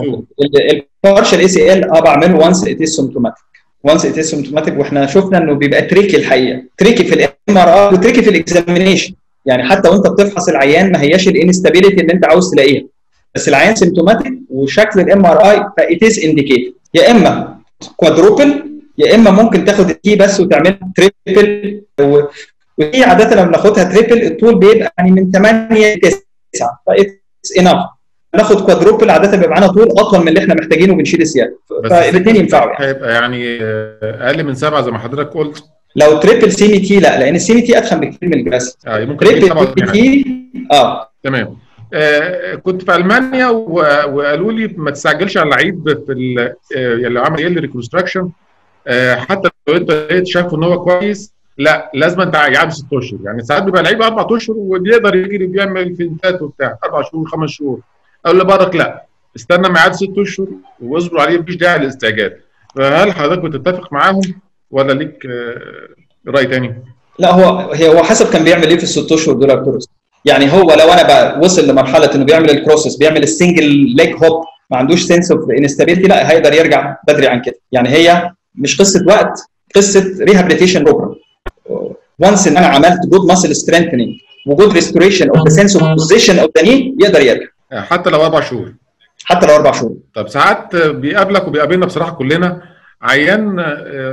C: البارشال اي سي ال اه بعمله وانس ات از سيمتوماتيك وانس ات از سيمتوماتيك واحنا شفنا انه بيبقى تريكي الحقيقه تريكي في الام ار اي وتريكي في الاكزامينيشن يعني حتى وانت بتفحص العيان ما هياش الانستابيليتي اللي انت عاوز تلاقيها بس العيان سيمتوماتيك وشكل الام ار اي فايت از انديكيت يا اما كوادروبل يا اما ممكن تاخد التي بس وتعمل تريبل و... ودي عاده لما بناخدها تريبل الطول بيبقى يعني من 8 ل 9 فايتس انف ناخد كوادروبل عاده بيبقى معانا طول اطول من اللي احنا محتاجينه وبنشيل الزياده
A: بس
C: فالاثنين ينفعوا يعني
A: هيبقى يعني آه، اقل من سبعه زي ما حضرتك قلت
C: لو تريبل سيمي تي لا لان السيمي تي اتخن بكتير من الجراس
A: آه ممكن يجي
C: تريبل
A: طبعا يعني.
C: تي اه
A: تمام آه كنت في المانيا و- وقالوا لي ما تستعجلش على اللعيب في ال- آه، يعني لو عمل يل ريكونستراكشن آه حتى لو انت لقيت شايفه ان هو كويس لا لازم انت يقعد ست اشهر يعني ساعات بيبقى لعيب اربع اشهر وبيقدر يجري بيعمل فينتات وبتاع اربع شهور خمس شهور اقول لبارك لا استنى ما يعاد ست اشهر واصبروا عليه مفيش داعي للاستعجال فهل حضرتك بتتفق معاهم ولا ليك آه، راي تاني؟
C: لا هو هي هو حسب كان بيعمل ايه في الست اشهر دول يا دكتور أسامة. يعني هو لو انا بقى وصل لمرحله انه بيعمل الكروسس بيعمل السنجل ليج هوب ما عندوش سنس اوف انستابيلتي لا هيقدر يرجع بدري عن كده يعني هي مش قصه وقت قصه ريهابيليتيشن بروجرام وانس ان انا عملت جود ماسل سترينثنينج وجود ريستوريشن اوف ذا سنس اوف بوزيشن اوف ذا ني يقدر يرجع
A: حتى لو اربع شهور
C: حتى لو اربع شهور
A: طب ساعات بيقابلك وبيقابلنا بصراحه كلنا عيان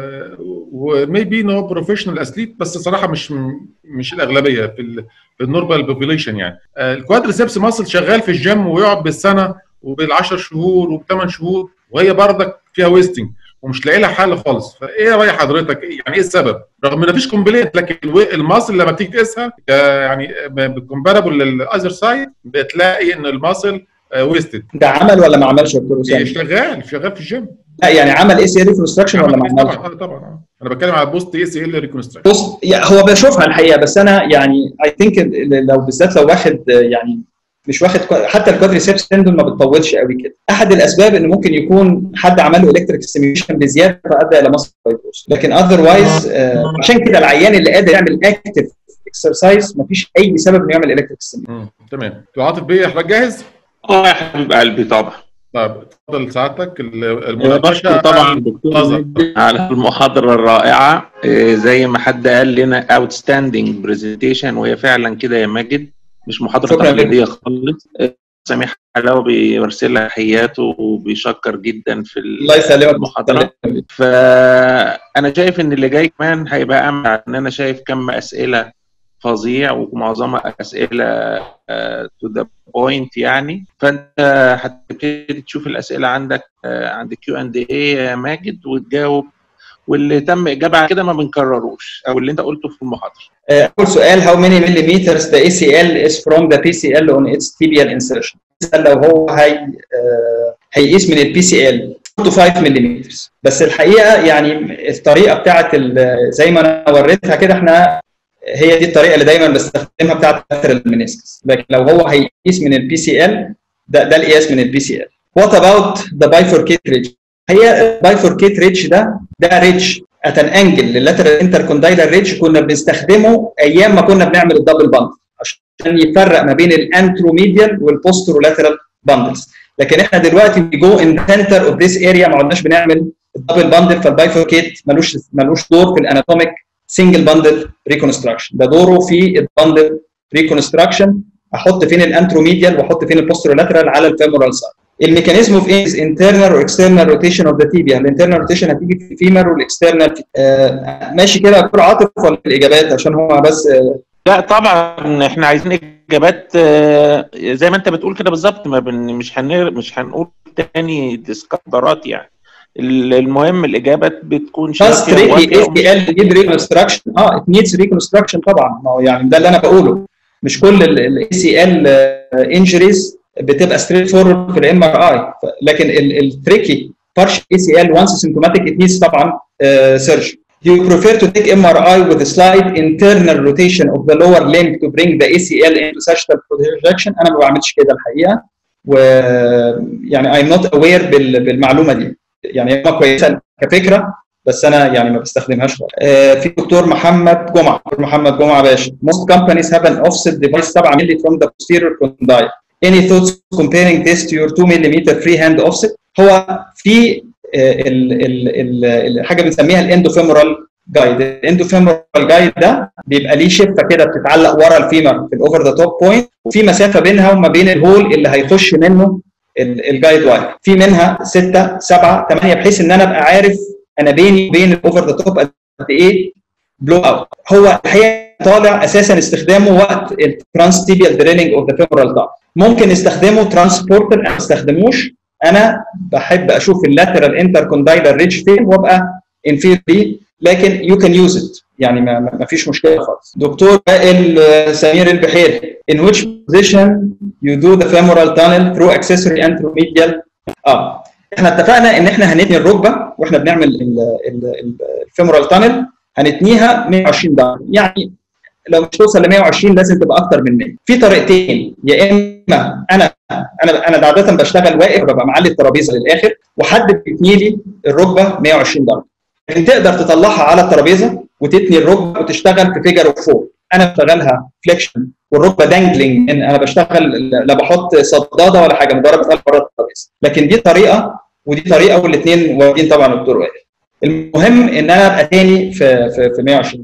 A: وميبي نو بروفيشنال اثليت بس صراحه مش مش الاغلبيه في ال في النورمال بوبيليشن يعني الكوادريسبس ماسل شغال في الجيم ويقعد بالسنه وبال10 شهور وبثمان شهور وهي بردك فيها ويستنج ومش لاقي لها حل خالص فايه راي حضرتك يعني ايه السبب رغم ان مفيش كومبليت لكن الماسل لما بتيجي تقيسها يعني بالكومبارابل للاذر سايد بتلاقي ان الماسل ويستد
C: ده عمل ولا ما عملش يا دكتور اسامه؟
A: شغال شغال في الجيم
C: لا يعني عمل اي سي ال ريكونستراكشن ولا ما عملش؟
A: طبعا طبعا انا بتكلم على بوست اي سي ال ريكونستراكشن
C: بص هو بشوفها الحقيقه بس انا يعني اي ثينك لو بالذات لو واخد يعني مش واخد حتى الكوادريسبس تندون ما بتطولش قوي كده احد الاسباب ان ممكن يكون حد عمل له الكتريك ستيميوليشن بزياده فادى الى مصر فايبروس لكن اذروايز آه عشان كده العيان اللي قادر يعمل اكتف اكسرسايز ما فيش اي سبب انه يعمل الكتريك ستيميوليشن
A: تمام عاطف بيه حضرتك جاهز؟
B: اه يا حبيب قلبي طبعا
A: طيب اتفضل سعادتك المناقشه
B: طبعا دكتور على المحاضره الرائعه زي ما حد قال لنا اوتستاندينج برزنتيشن وهي فعلا كده يا ماجد مش محاضره تقليديه خالص سميح حلاوه بيرسل لها تحياته وبيشكر جدا في
C: الله يسلمك
B: المحاضره فانا شايف ان اللي جاي كمان هيبقى امتع ان انا شايف كم اسئله فظيع ومعظمها اسئله تو ذا بوينت يعني فانت هتبتدي تشوف الاسئله عندك uh, عند كيو اند اي يا ماجد وتجاوب واللي تم اجابه على كده ما بنكرروش او اللي انت قلته في المحاضره.
C: اول سؤال how many millimeters the ACL is from the PCL on its tibial insertion؟ لو هو هي uh, هيقيس من البي سي ال 5 ملم بس الحقيقه يعني الطريقه بتاعت زي ما انا وريتها كده احنا هي دي الطريقه اللي دايما بستخدمها بتاعت المنسكس لكن لو هو هيقيس من البي سي ال ده ده القياس من البي سي ال وات اباوت ذا بايفوركيت ريدج هي البايفوركيت ريدج ده ده ريدج ات ان انجل للاترال انتركوندايلر ريدج كنا بنستخدمه ايام ما كنا بنعمل الدبل باند عشان يفرق ما بين الانتروميديال والبوسترولاترال باندلز لكن احنا دلوقتي جو ان سنتر اوف ذيس اريا ما عدناش بنعمل الدبل باندل فالبايفوركيت ملوش ملوش دور في الاناتوميك سنجل باندل ريكونستراكشن ده دوره في الباندل ريكونستراكشن احط فين الانتروميديال واحط فين البوسترولاترال على الفيمورال سايد الميكانيزم اوف ايه انترنال واكسترنال روتيشن اوف ذا تيبيا الانترنال روتيشن هتيجي في الفيمر والاكسترنال آه ماشي كده يا دكتور عاطف ولا الاجابات عشان هو بس آه
B: لا طبعا احنا عايزين اجابات آه زي ما انت بتقول كده بالظبط ما بن مش هنر مش هنقول تاني ديسكفرات يعني المهم الاجابات بتكون
C: بس تريكي اي سي ال نيد ريكونستراكشن اه ات نيدز ريكونستراكشن طبعا ما هو يعني ده اللي انا بقوله مش كل الاي سي ال انجريز بتبقى ستريت فورورد في الام ار اي لكن التريكي partial ACL once symptomatic it needs طبعا uh, surgery. You prefer to take MRI with a slight internal rotation of the lower limb to bring the ACL into sagittal projection أنا ما بعملش كده الحقيقة و يعني I'm not aware بال... بالمعلومة دي يعني هي كويسة كفكرة بس أنا يعني ما بستخدمهاش خالص. uh, في دكتور محمد جمعة دكتور محمد جمعة باشا most companies have an offset device 7 مللي from the posterior condyle any thoughts comparing this to your 2 mm freehand offset هو في ال ال ال حاجه بنسميها الاندوفيمورال جايد الاندوفيمورال جايد ده بيبقى ليه شفه كده بتتعلق ورا الفيمر في الاوفر ذا توب بوينت وفي مسافه بينها وما بين الهول اللي هيخش منه الجايد واير في منها 6 7 8 بحيث ان انا ابقى عارف انا بيني وبين الاوفر ذا توب قد ايه بلو اوت هو الحقيقه طالع اساسا استخدامه وقت الترانس تيبيال دريلنج اوف ذا فيمورال داك ممكن نستخدمه ترانسبورتر انا ما استخدموش انا بحب اشوف اللاترال انتر كوندايلر ريدج فين وابقى انفير لكن يو كان يوز ات يعني ما, ما فيش مشكله خالص دكتور وائل سمير البحيري in which position you do the femoral tunnel through accessory anteromedial اه احنا اتفقنا ان احنا هنتني الركبه واحنا بنعمل الفيمورال تانل هنتنيها 120 درجه يعني لو مش توصل ل 120 لازم تبقى اكتر من 100 في طريقتين يا اما انا انا انا عاده بشتغل واقف ببقى معلي الترابيزه للاخر وحد بيتني لي الركبه 120 درجه يعني تقدر تطلعها على الترابيزه وتتني الركبه وتشتغل في فيجر اوف فور انا بشتغلها فليكشن والركبه دانجلينج ان انا بشتغل لا بحط صداده ولا حاجه مجرد بطلع بره الترابيزه لكن دي طريقه ودي طريقه والاثنين واخدين طبعا الدكتور واقف المهم ان انا ابقى تاني في في, في 120 درجه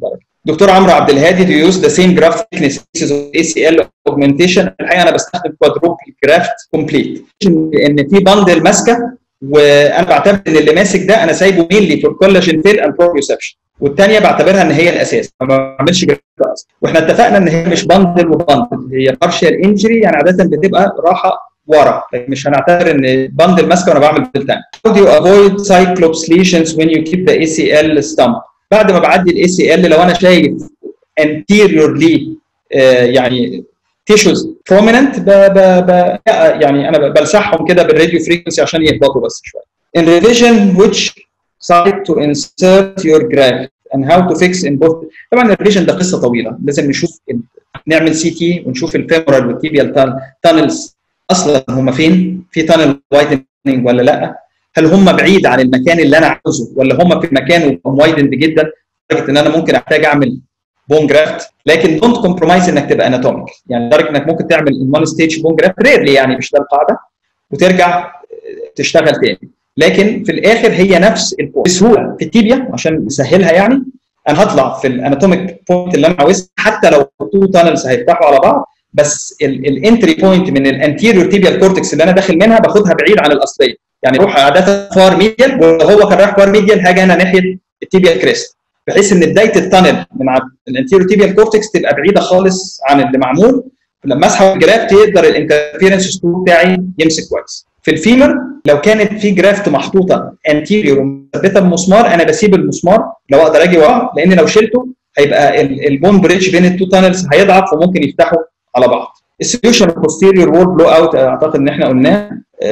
C: دكتور عمرو عبد الهادي to use the same graft thickness of ACL augmentation الحقيقه انا بستخدم كوادروبل جرافت كومبليت ان في بندل ماسكه وانا بعتبر ان اللي ماسك ده انا سايبه مينلي في الكولاجين فيل اند بروبيوسبشن والثانيه بعتبرها ان هي الاساس ما بعملش جرافت اصلا واحنا اتفقنا ان هي مش بندل وبندل هي بارشال انجري يعني عاده بتبقى راحه ورا مش هنعتبر ان بندل ماسكه وانا بعمل بندل ثاني How do you avoid cyclops lesions when you keep the ACL stump بعد ما بعدي الاي سي ال لو انا شايف anteriorly آه يعني تيشوز prominent ب ب ب يعني انا بلسحهم كده بالراديو فريكونسي عشان يهبطوا بس شويه. In revision which site to insert your graft and how to fix in both طبعا الريفيجن ده قصه طويله لازم نشوف نعمل سي تي ونشوف الفيمورال والتيبيال تانلز اصلا هم فين؟ في تانل وايدنج ولا لا؟ هل هم بعيد عن المكان اللي انا عاوزه ولا هم في مكان وايدند جدا لدرجه ان انا ممكن احتاج اعمل بون جرافت لكن دونت كومبرومايز انك تبقى اناتوميك يعني لدرجه انك ممكن تعمل ان وان ستيج بون جرافت ريرلي يعني مش ده القاعده وترجع تشتغل تاني لكن في الاخر هي نفس البوينت بسهوله في التيبيا عشان نسهلها يعني انا هطلع في الاناتوميك بوينت اللي انا عاوزها حتى لو تو تانلز هيفتحوا على بعض بس الانتري بوينت من الانتيريور تيبيال كورتكس اللي انا داخل منها باخدها بعيد عن الاصليه يعني اروح عاده فار ميديال وهو كان رايح فار ميديال هاجي انا ناحيه التيبيال كريست بحيث ان بدايه التانل من الانتيريور تيبيال كورتكس تبقى بعيده خالص عن اللي معمول لما اسحب الجرافت يقدر الانترفيرنس ستور بتاعي يمسك كويس في الفيمر لو كانت في جرافت محطوطه انتيريور ومثبته بمسمار انا بسيب المسمار لو اقدر اجي وراه لان لو شلته هيبقى البون بريدج بين التو تانلز هيضعف وممكن يفتحوا على بعض السوليوشن بوستيريور وول بلو اوت اعتقد ان احنا قلناه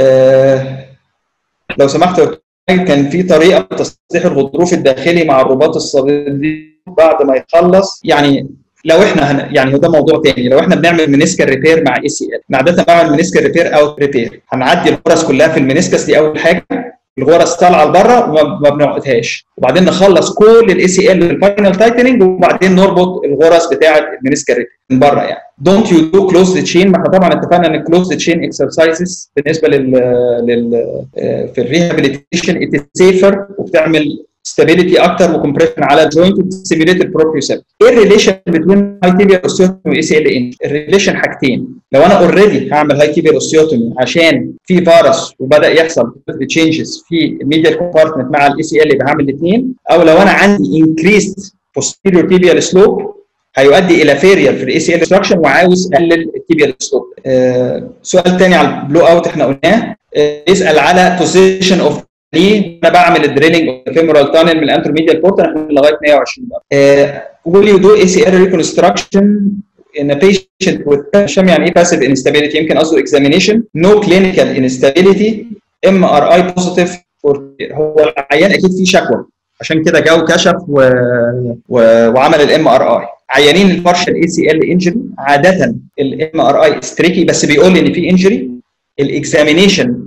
C: أه لو سمحت كان في طريقه تصليح الغضروف الداخلي مع الرباط الصليبي بعد ما يخلص يعني لو احنا هن... يعني هو ده موضوع تاني لو احنا بنعمل منسكال ريبير مع اي سي ال عاده بعمل منسكال ريبير او ريبير هنعدي الغرز كلها في المنسكس دي اول حاجه الغرز طالعه لبره وما بنعقدهاش وبعدين نخلص كل الاي سي ال الفاينل تايتننج وبعدين نربط الغرز بتاعه المنسكال ريبير من بره يعني دونت يو دو كلوز تشين ما احنا طبعا اتفقنا ان كلوز تشين اكسرسايزز بالنسبه لل لل في الريهابيليتيشن ات سيفر وبتعمل ستابيليتي اكتر وكمبريشن على الجوينت وتستيميليت البروبريوسبت ايه الريليشن بين هاي تيبيال اوستيوتومي واي سي ال ان الريليشن حاجتين لو انا اوريدي هعمل هاي تيبيال اوستيوتومي عشان في فارس وبدا يحصل تشينجز في الميديال كومبارتمنت مع الاي سي ال يبقى هعمل الاثنين او لو انا عندي انكريست posterior tibial slope هيؤدي الى فيرير في الاي سي ال ستراكشن وعاوز اقلل التيبيال سلوب آه سؤال ثاني على البلو اوت احنا قلناه آه يسال على بوزيشن اوف ليه انا بعمل الدريلنج فيمورال تانل من الانترميديال بورتال لغايه 120 درجه will you do ACL reconstruction in a patient with شام يعني ايه passive instability يمكن قصده examination no clinical instability MRI positive for هو العيان اكيد فيه شكوى عشان كده جه وكشف و... و... وعمل الام ار اي عيانين البارشال اي سي ال انجري عاده الام ار اي ستريكي بس بيقول لي ان في انجري الاكزامينيشن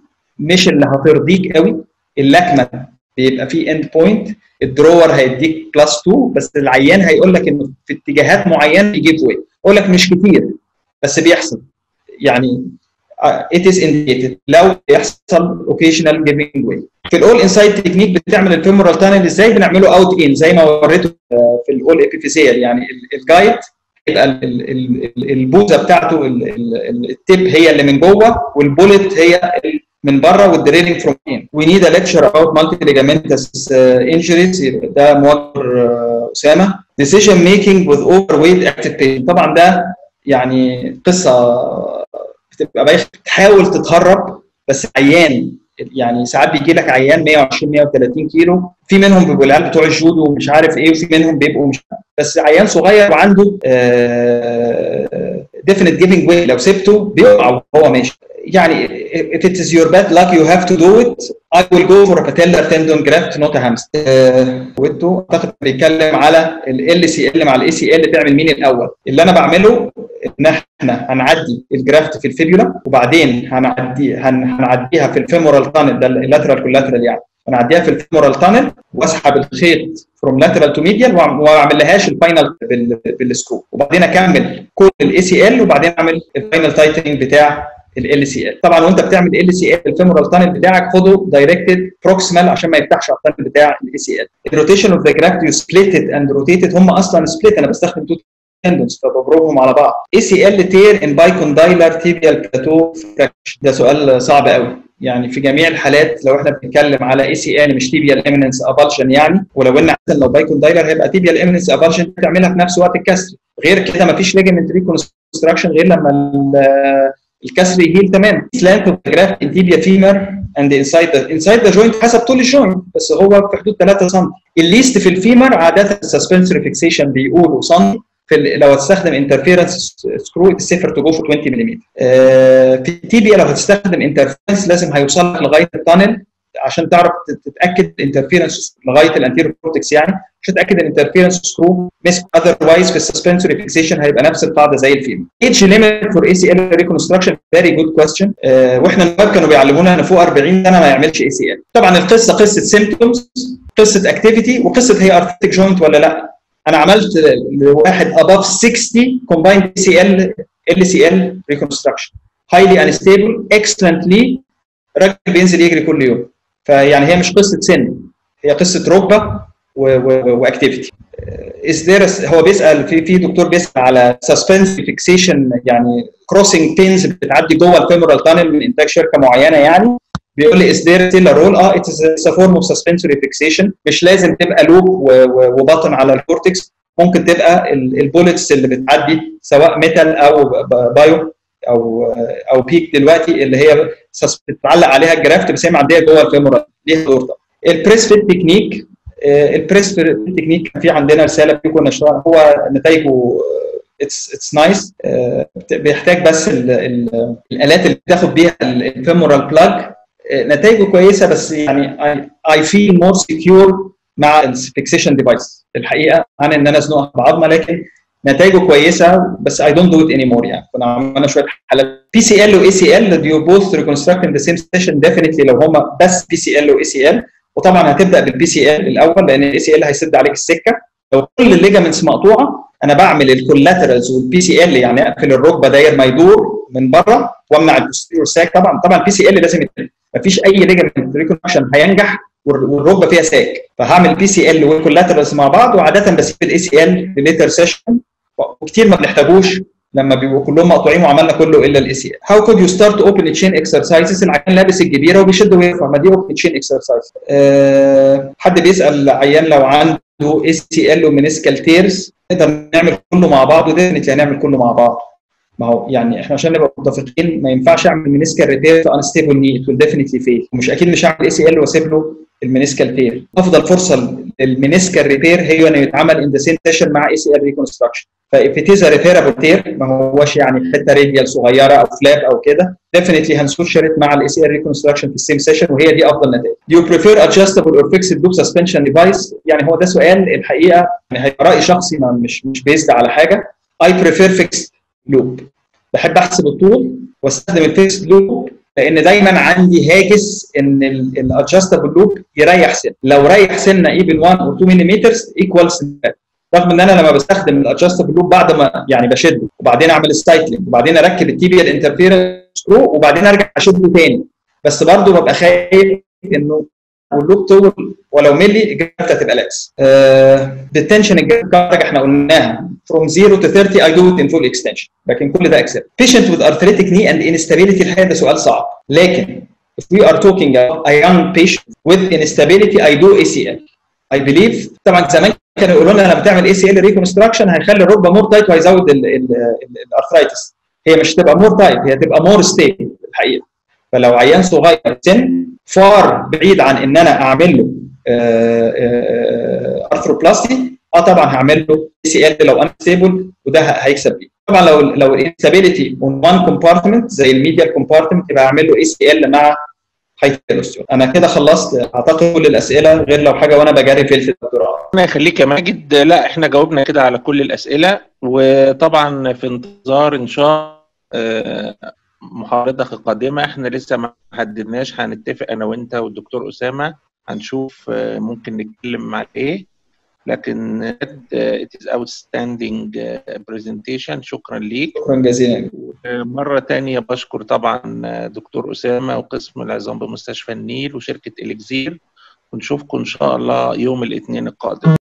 C: مش اللي هترضيك قوي اللكمه بيبقى في اند بوينت الدرور هيديك بلس 2 بس العيان هيقول لك انه في اتجاهات معينه يجيب واي يقول لك مش كتير بس بيحصل يعني it is indicated لو بيحصل occasional giving way في الاول انسايد تكنيك بتعمل الفيمورال تانل ازاي بنعمله اوت ان زي ما وريته في الاول ابيفيسيال يعني الجايد يبقى البوزه بتاعته التيب هي اللي من جوه والبولت هي من بره والدريلنج فروم ان وي نيد ا ليكتشر اباوت مالتي ليجامنتس انجريز ده موجر اسامه ديسيجن ميكينج وذ اوفر ويت اكتيف بين طبعا ده يعني قصه بتبقى بايخ تحاول تتهرب بس عيان يعني ساعات بيجي لك عيان 120 130 كيلو في منهم بيبقوا العيال بتوع الجودو ومش عارف ايه وفي منهم بيبقوا مش بس عيان صغير وعنده ديفينيت جيفنج واي لو سبته بيقع وهو ماشي يعني if it is your bad luck you have to do it I will go for a patellar tendon graft not a hamstring. ويتو اعتقد بيتكلم على ال سي ال مع الاي سي ال تعمل مين الاول؟ اللي انا بعمله ان احنا هنعدي الجرافت في الفيبيولا وبعدين هنعدي هن هنعديها في الفيمورال تانل ده اللاترال كولاترال يعني هنعديها في الفيمورال تانل واسحب الخيط فروم لاترال تو ميديال وما اعملهاش الفاينل بالسكرو وبعدين اكمل كل الاي سي ال وبعدين اعمل الفاينل تايتنج بتاع ال سي ال طبعا وانت بتعمل ال سي ال الفيمورال تانل بتاعك خده دايركتد بروكسيمال عشان ما يفتحش على التانل بتاع الاي سي ال الروتيشن اوف ذا جرافت يو سبليت اند روتيتد هم اصلا سبليت انا بستخدم تو تندونز فببرمهم على بعض اي سي ال تير ان بايكوندايلر تيبيال بلاتو ده سؤال صعب قوي يعني في جميع الحالات لو احنا بنتكلم على اي سي ال مش تيبيال اميننس افالشن يعني ولو ان حتى لو بايكوندايلر هيبقى تيبيال اميننس افالشن تعملها في نفس وقت الكسر غير كده ما فيش ليجمنت ريكونستراكشن غير لما الكسر يهيل تمام سلانت اوف جرافت ان تيبيا فيمر اند انسايد ذا انسايد ذا جوينت حسب طول الجوينت بس هو في حدود 3 سم الليست في الفيمر عاده السسبنسوري فيكسيشن بيقولوا سم في لو هتستخدم انترفيرنس سكرو السفر تو جو في 20 ملم آه في التيبيا لو هتستخدم انترفيرنس لازم هيوصل لك لغايه التانل عشان تعرف تتاكد الانترفيرنس لغايه الانتيرو كورتكس يعني عشان تتاكد الانترفيرنس سكرو مسك اذروايز في السسبنسوري فيكسيشن هيبقى نفس القاعده زي الفيم ايدج ليميت فور اي سي ال ريكونستراكشن فيري جود كويستشن واحنا النواب كانوا بيعلمونا ان فوق 40 سنه ما يعملش اي سي ال طبعا القصه قصه سيمبتومز قصه اكتيفيتي وقصه هي ارتيك جوينت ولا لا انا عملت لواحد above 60 combined CL LCL reconstruction highly unstable excellently راجل بينزل يجري كل يوم فيعني هي مش قصه سن هي قصه ركبه واكتيفيتي از ذير هو بيسال في في دكتور بيسال على سسبنس فيكسيشن يعني كروسنج بينز بتعدي جوه الفيمورال تانل من انتاج شركه معينه يعني بيقول لي is there still a role اه it is a form of suspensory fixation مش لازم تبقى لوب وبطن على الكورتكس ممكن تبقى البوليتس اللي بتعدي سواء ميتال او بايو او او بيك دلوقتي اللي هي بتتعلق عليها الجرافت بس هي معديه جوه الفيمورال ليها دور طبعا البريس فيت تكنيك البريس فيت تكنيك كان في عندنا رساله فيه كنا هو نتائجه اتس اتس نايس بيحتاج بس ال ال الالات اللي بتاخد بيها الفيمورال بلاج نتائجه كويسه بس يعني اي فيل مور سكيور مع الفيكسيشن ديفايس الحقيقه عن ان انا ازنقها بعظمه لكن نتائجه كويسه بس اي دونت دو ات اني مور يعني كنا عملنا شويه حالات بي سي ال واي سي ال ديو بوث ريكونستراكت ان ذا سيم سيشن ديفينتلي لو هم بس بي سي ال واي سي ال وطبعا هتبدا بالبي سي ال الاول لان الاي سي ال هيسد عليك السكه لو كل الليجامنتس مقطوعه انا بعمل الكولاترالز والبي سي ال يعني اقفل الركبه داير ما يدور من بره وامنع البوستيريور ساك طبعا طبعا البي سي ال لازم يتقفل مفيش اي ليجامنت ريكونكشن هينجح والركبه فيها ساك فهعمل بي سي ال والكولاترالز مع بعض وعاده بسيب الاي سي ال لليتر سيشن وكتير ما بنحتاجوش لما بيبقوا كلهم مقطوعين وعملنا كله الا الاي سي ال هاو كود يو ستارت اوبن تشين اكسرسايزز العيان لابس الجبيره وبيشد ويرفع ما دي اوبن تشين اكسرسايز أه حد بيسال عيان لو عنده اي سي ال ومينيسكال تيرز نقدر نعمل كله مع بعض وديفنتلي هنعمل كله مع بعض ما هو يعني احنا عشان نبقى متفقين ما ينفعش اعمل مينيسكال ريبير في انستيبل ني ات ويل ديفنتلي فيل ومش اكيد مش هعمل اي سي ال واسيب له المينيسكال تير افضل فرصه للمينيسكال ريبير هي انه يتعمل ان ذا سيم سيشن مع اي سي ال ريكونستراكشن فاف ات از ريبيرابل تير ما هوش يعني حته راديال صغيره او فلاب او كده ديفنتلي هنسوشرت مع الاي سي ال ريكونستراكشن في السيم سيشن وهي دي افضل نتائج يو بريفير ادجستبل اور فيكسد لوب سسبنشن ديفايس يعني هو ده سؤال الحقيقه يعني هيبقى راي شخصي ما مش مش بيزد على حاجه اي بريفير فيكسد لوب بحب احسب الطول واستخدم الفيكسد لوب لان دايما عندي هاجس ان الادجستبل لوب يريح سن لو ريح سنه ايفن 1 او 2 ملم ايكوال رغم ان انا لما بستخدم الادجستبل لوب بعد ما يعني بشده وبعدين اعمل السايكلينج وبعدين اركب التيبيال انترفيرنس سكرو وبعدين ارجع اشده تاني بس برضه ببقى خايف انه واللوب طول ولو ملي الجرافت هتبقى لاكس بالتنشن الجرافت احنا قلناها from 0 to 30 I do it in full extension لكن كل ده accept patient with arthritic knee and instability الحقيقه ده سؤال صعب لكن if we are talking about a young patient with instability I do ACL I believe طبعا زمان كانوا يقولوا لنا لما تعمل ACL reconstruction هيخلي الركبه مور تايت وهيزود الارثرايتس هي مش تبقى مور تايت هي تبقى مور ستيبل الحقيقه فلو عيان صغير سن فار بعيد عن ان انا اعمل له ارثروبلاستي اه طبعا هعمل له اي سي ال لو انا ستيبل وده هيكسب لي طبعا لو لو الانستابيليتي اون وان كومبارتمنت زي الميديال كومبارتمنت يبقى اعمل له اي سي ال مع هايبرستيون انا كده خلصت اعتقد كل الاسئله غير لو حاجه وانا بجري في الدكتوراه
B: ربنا يخليك يا ماجد لا احنا جاوبنا كده على كل الاسئله وطبعا في انتظار ان شاء الله محاضرتك القادمه احنا لسه ما حددناش هنتفق انا وانت والدكتور اسامه هنشوف ممكن نتكلم مع ايه لكن it is outstanding presentation شكرا ليك
C: شكرا جزيلا
B: مرة تانية بشكر طبعا دكتور أسامة وقسم العظام بمستشفى النيل وشركة إليكزير ونشوفكم إن شاء الله يوم الاثنين القادم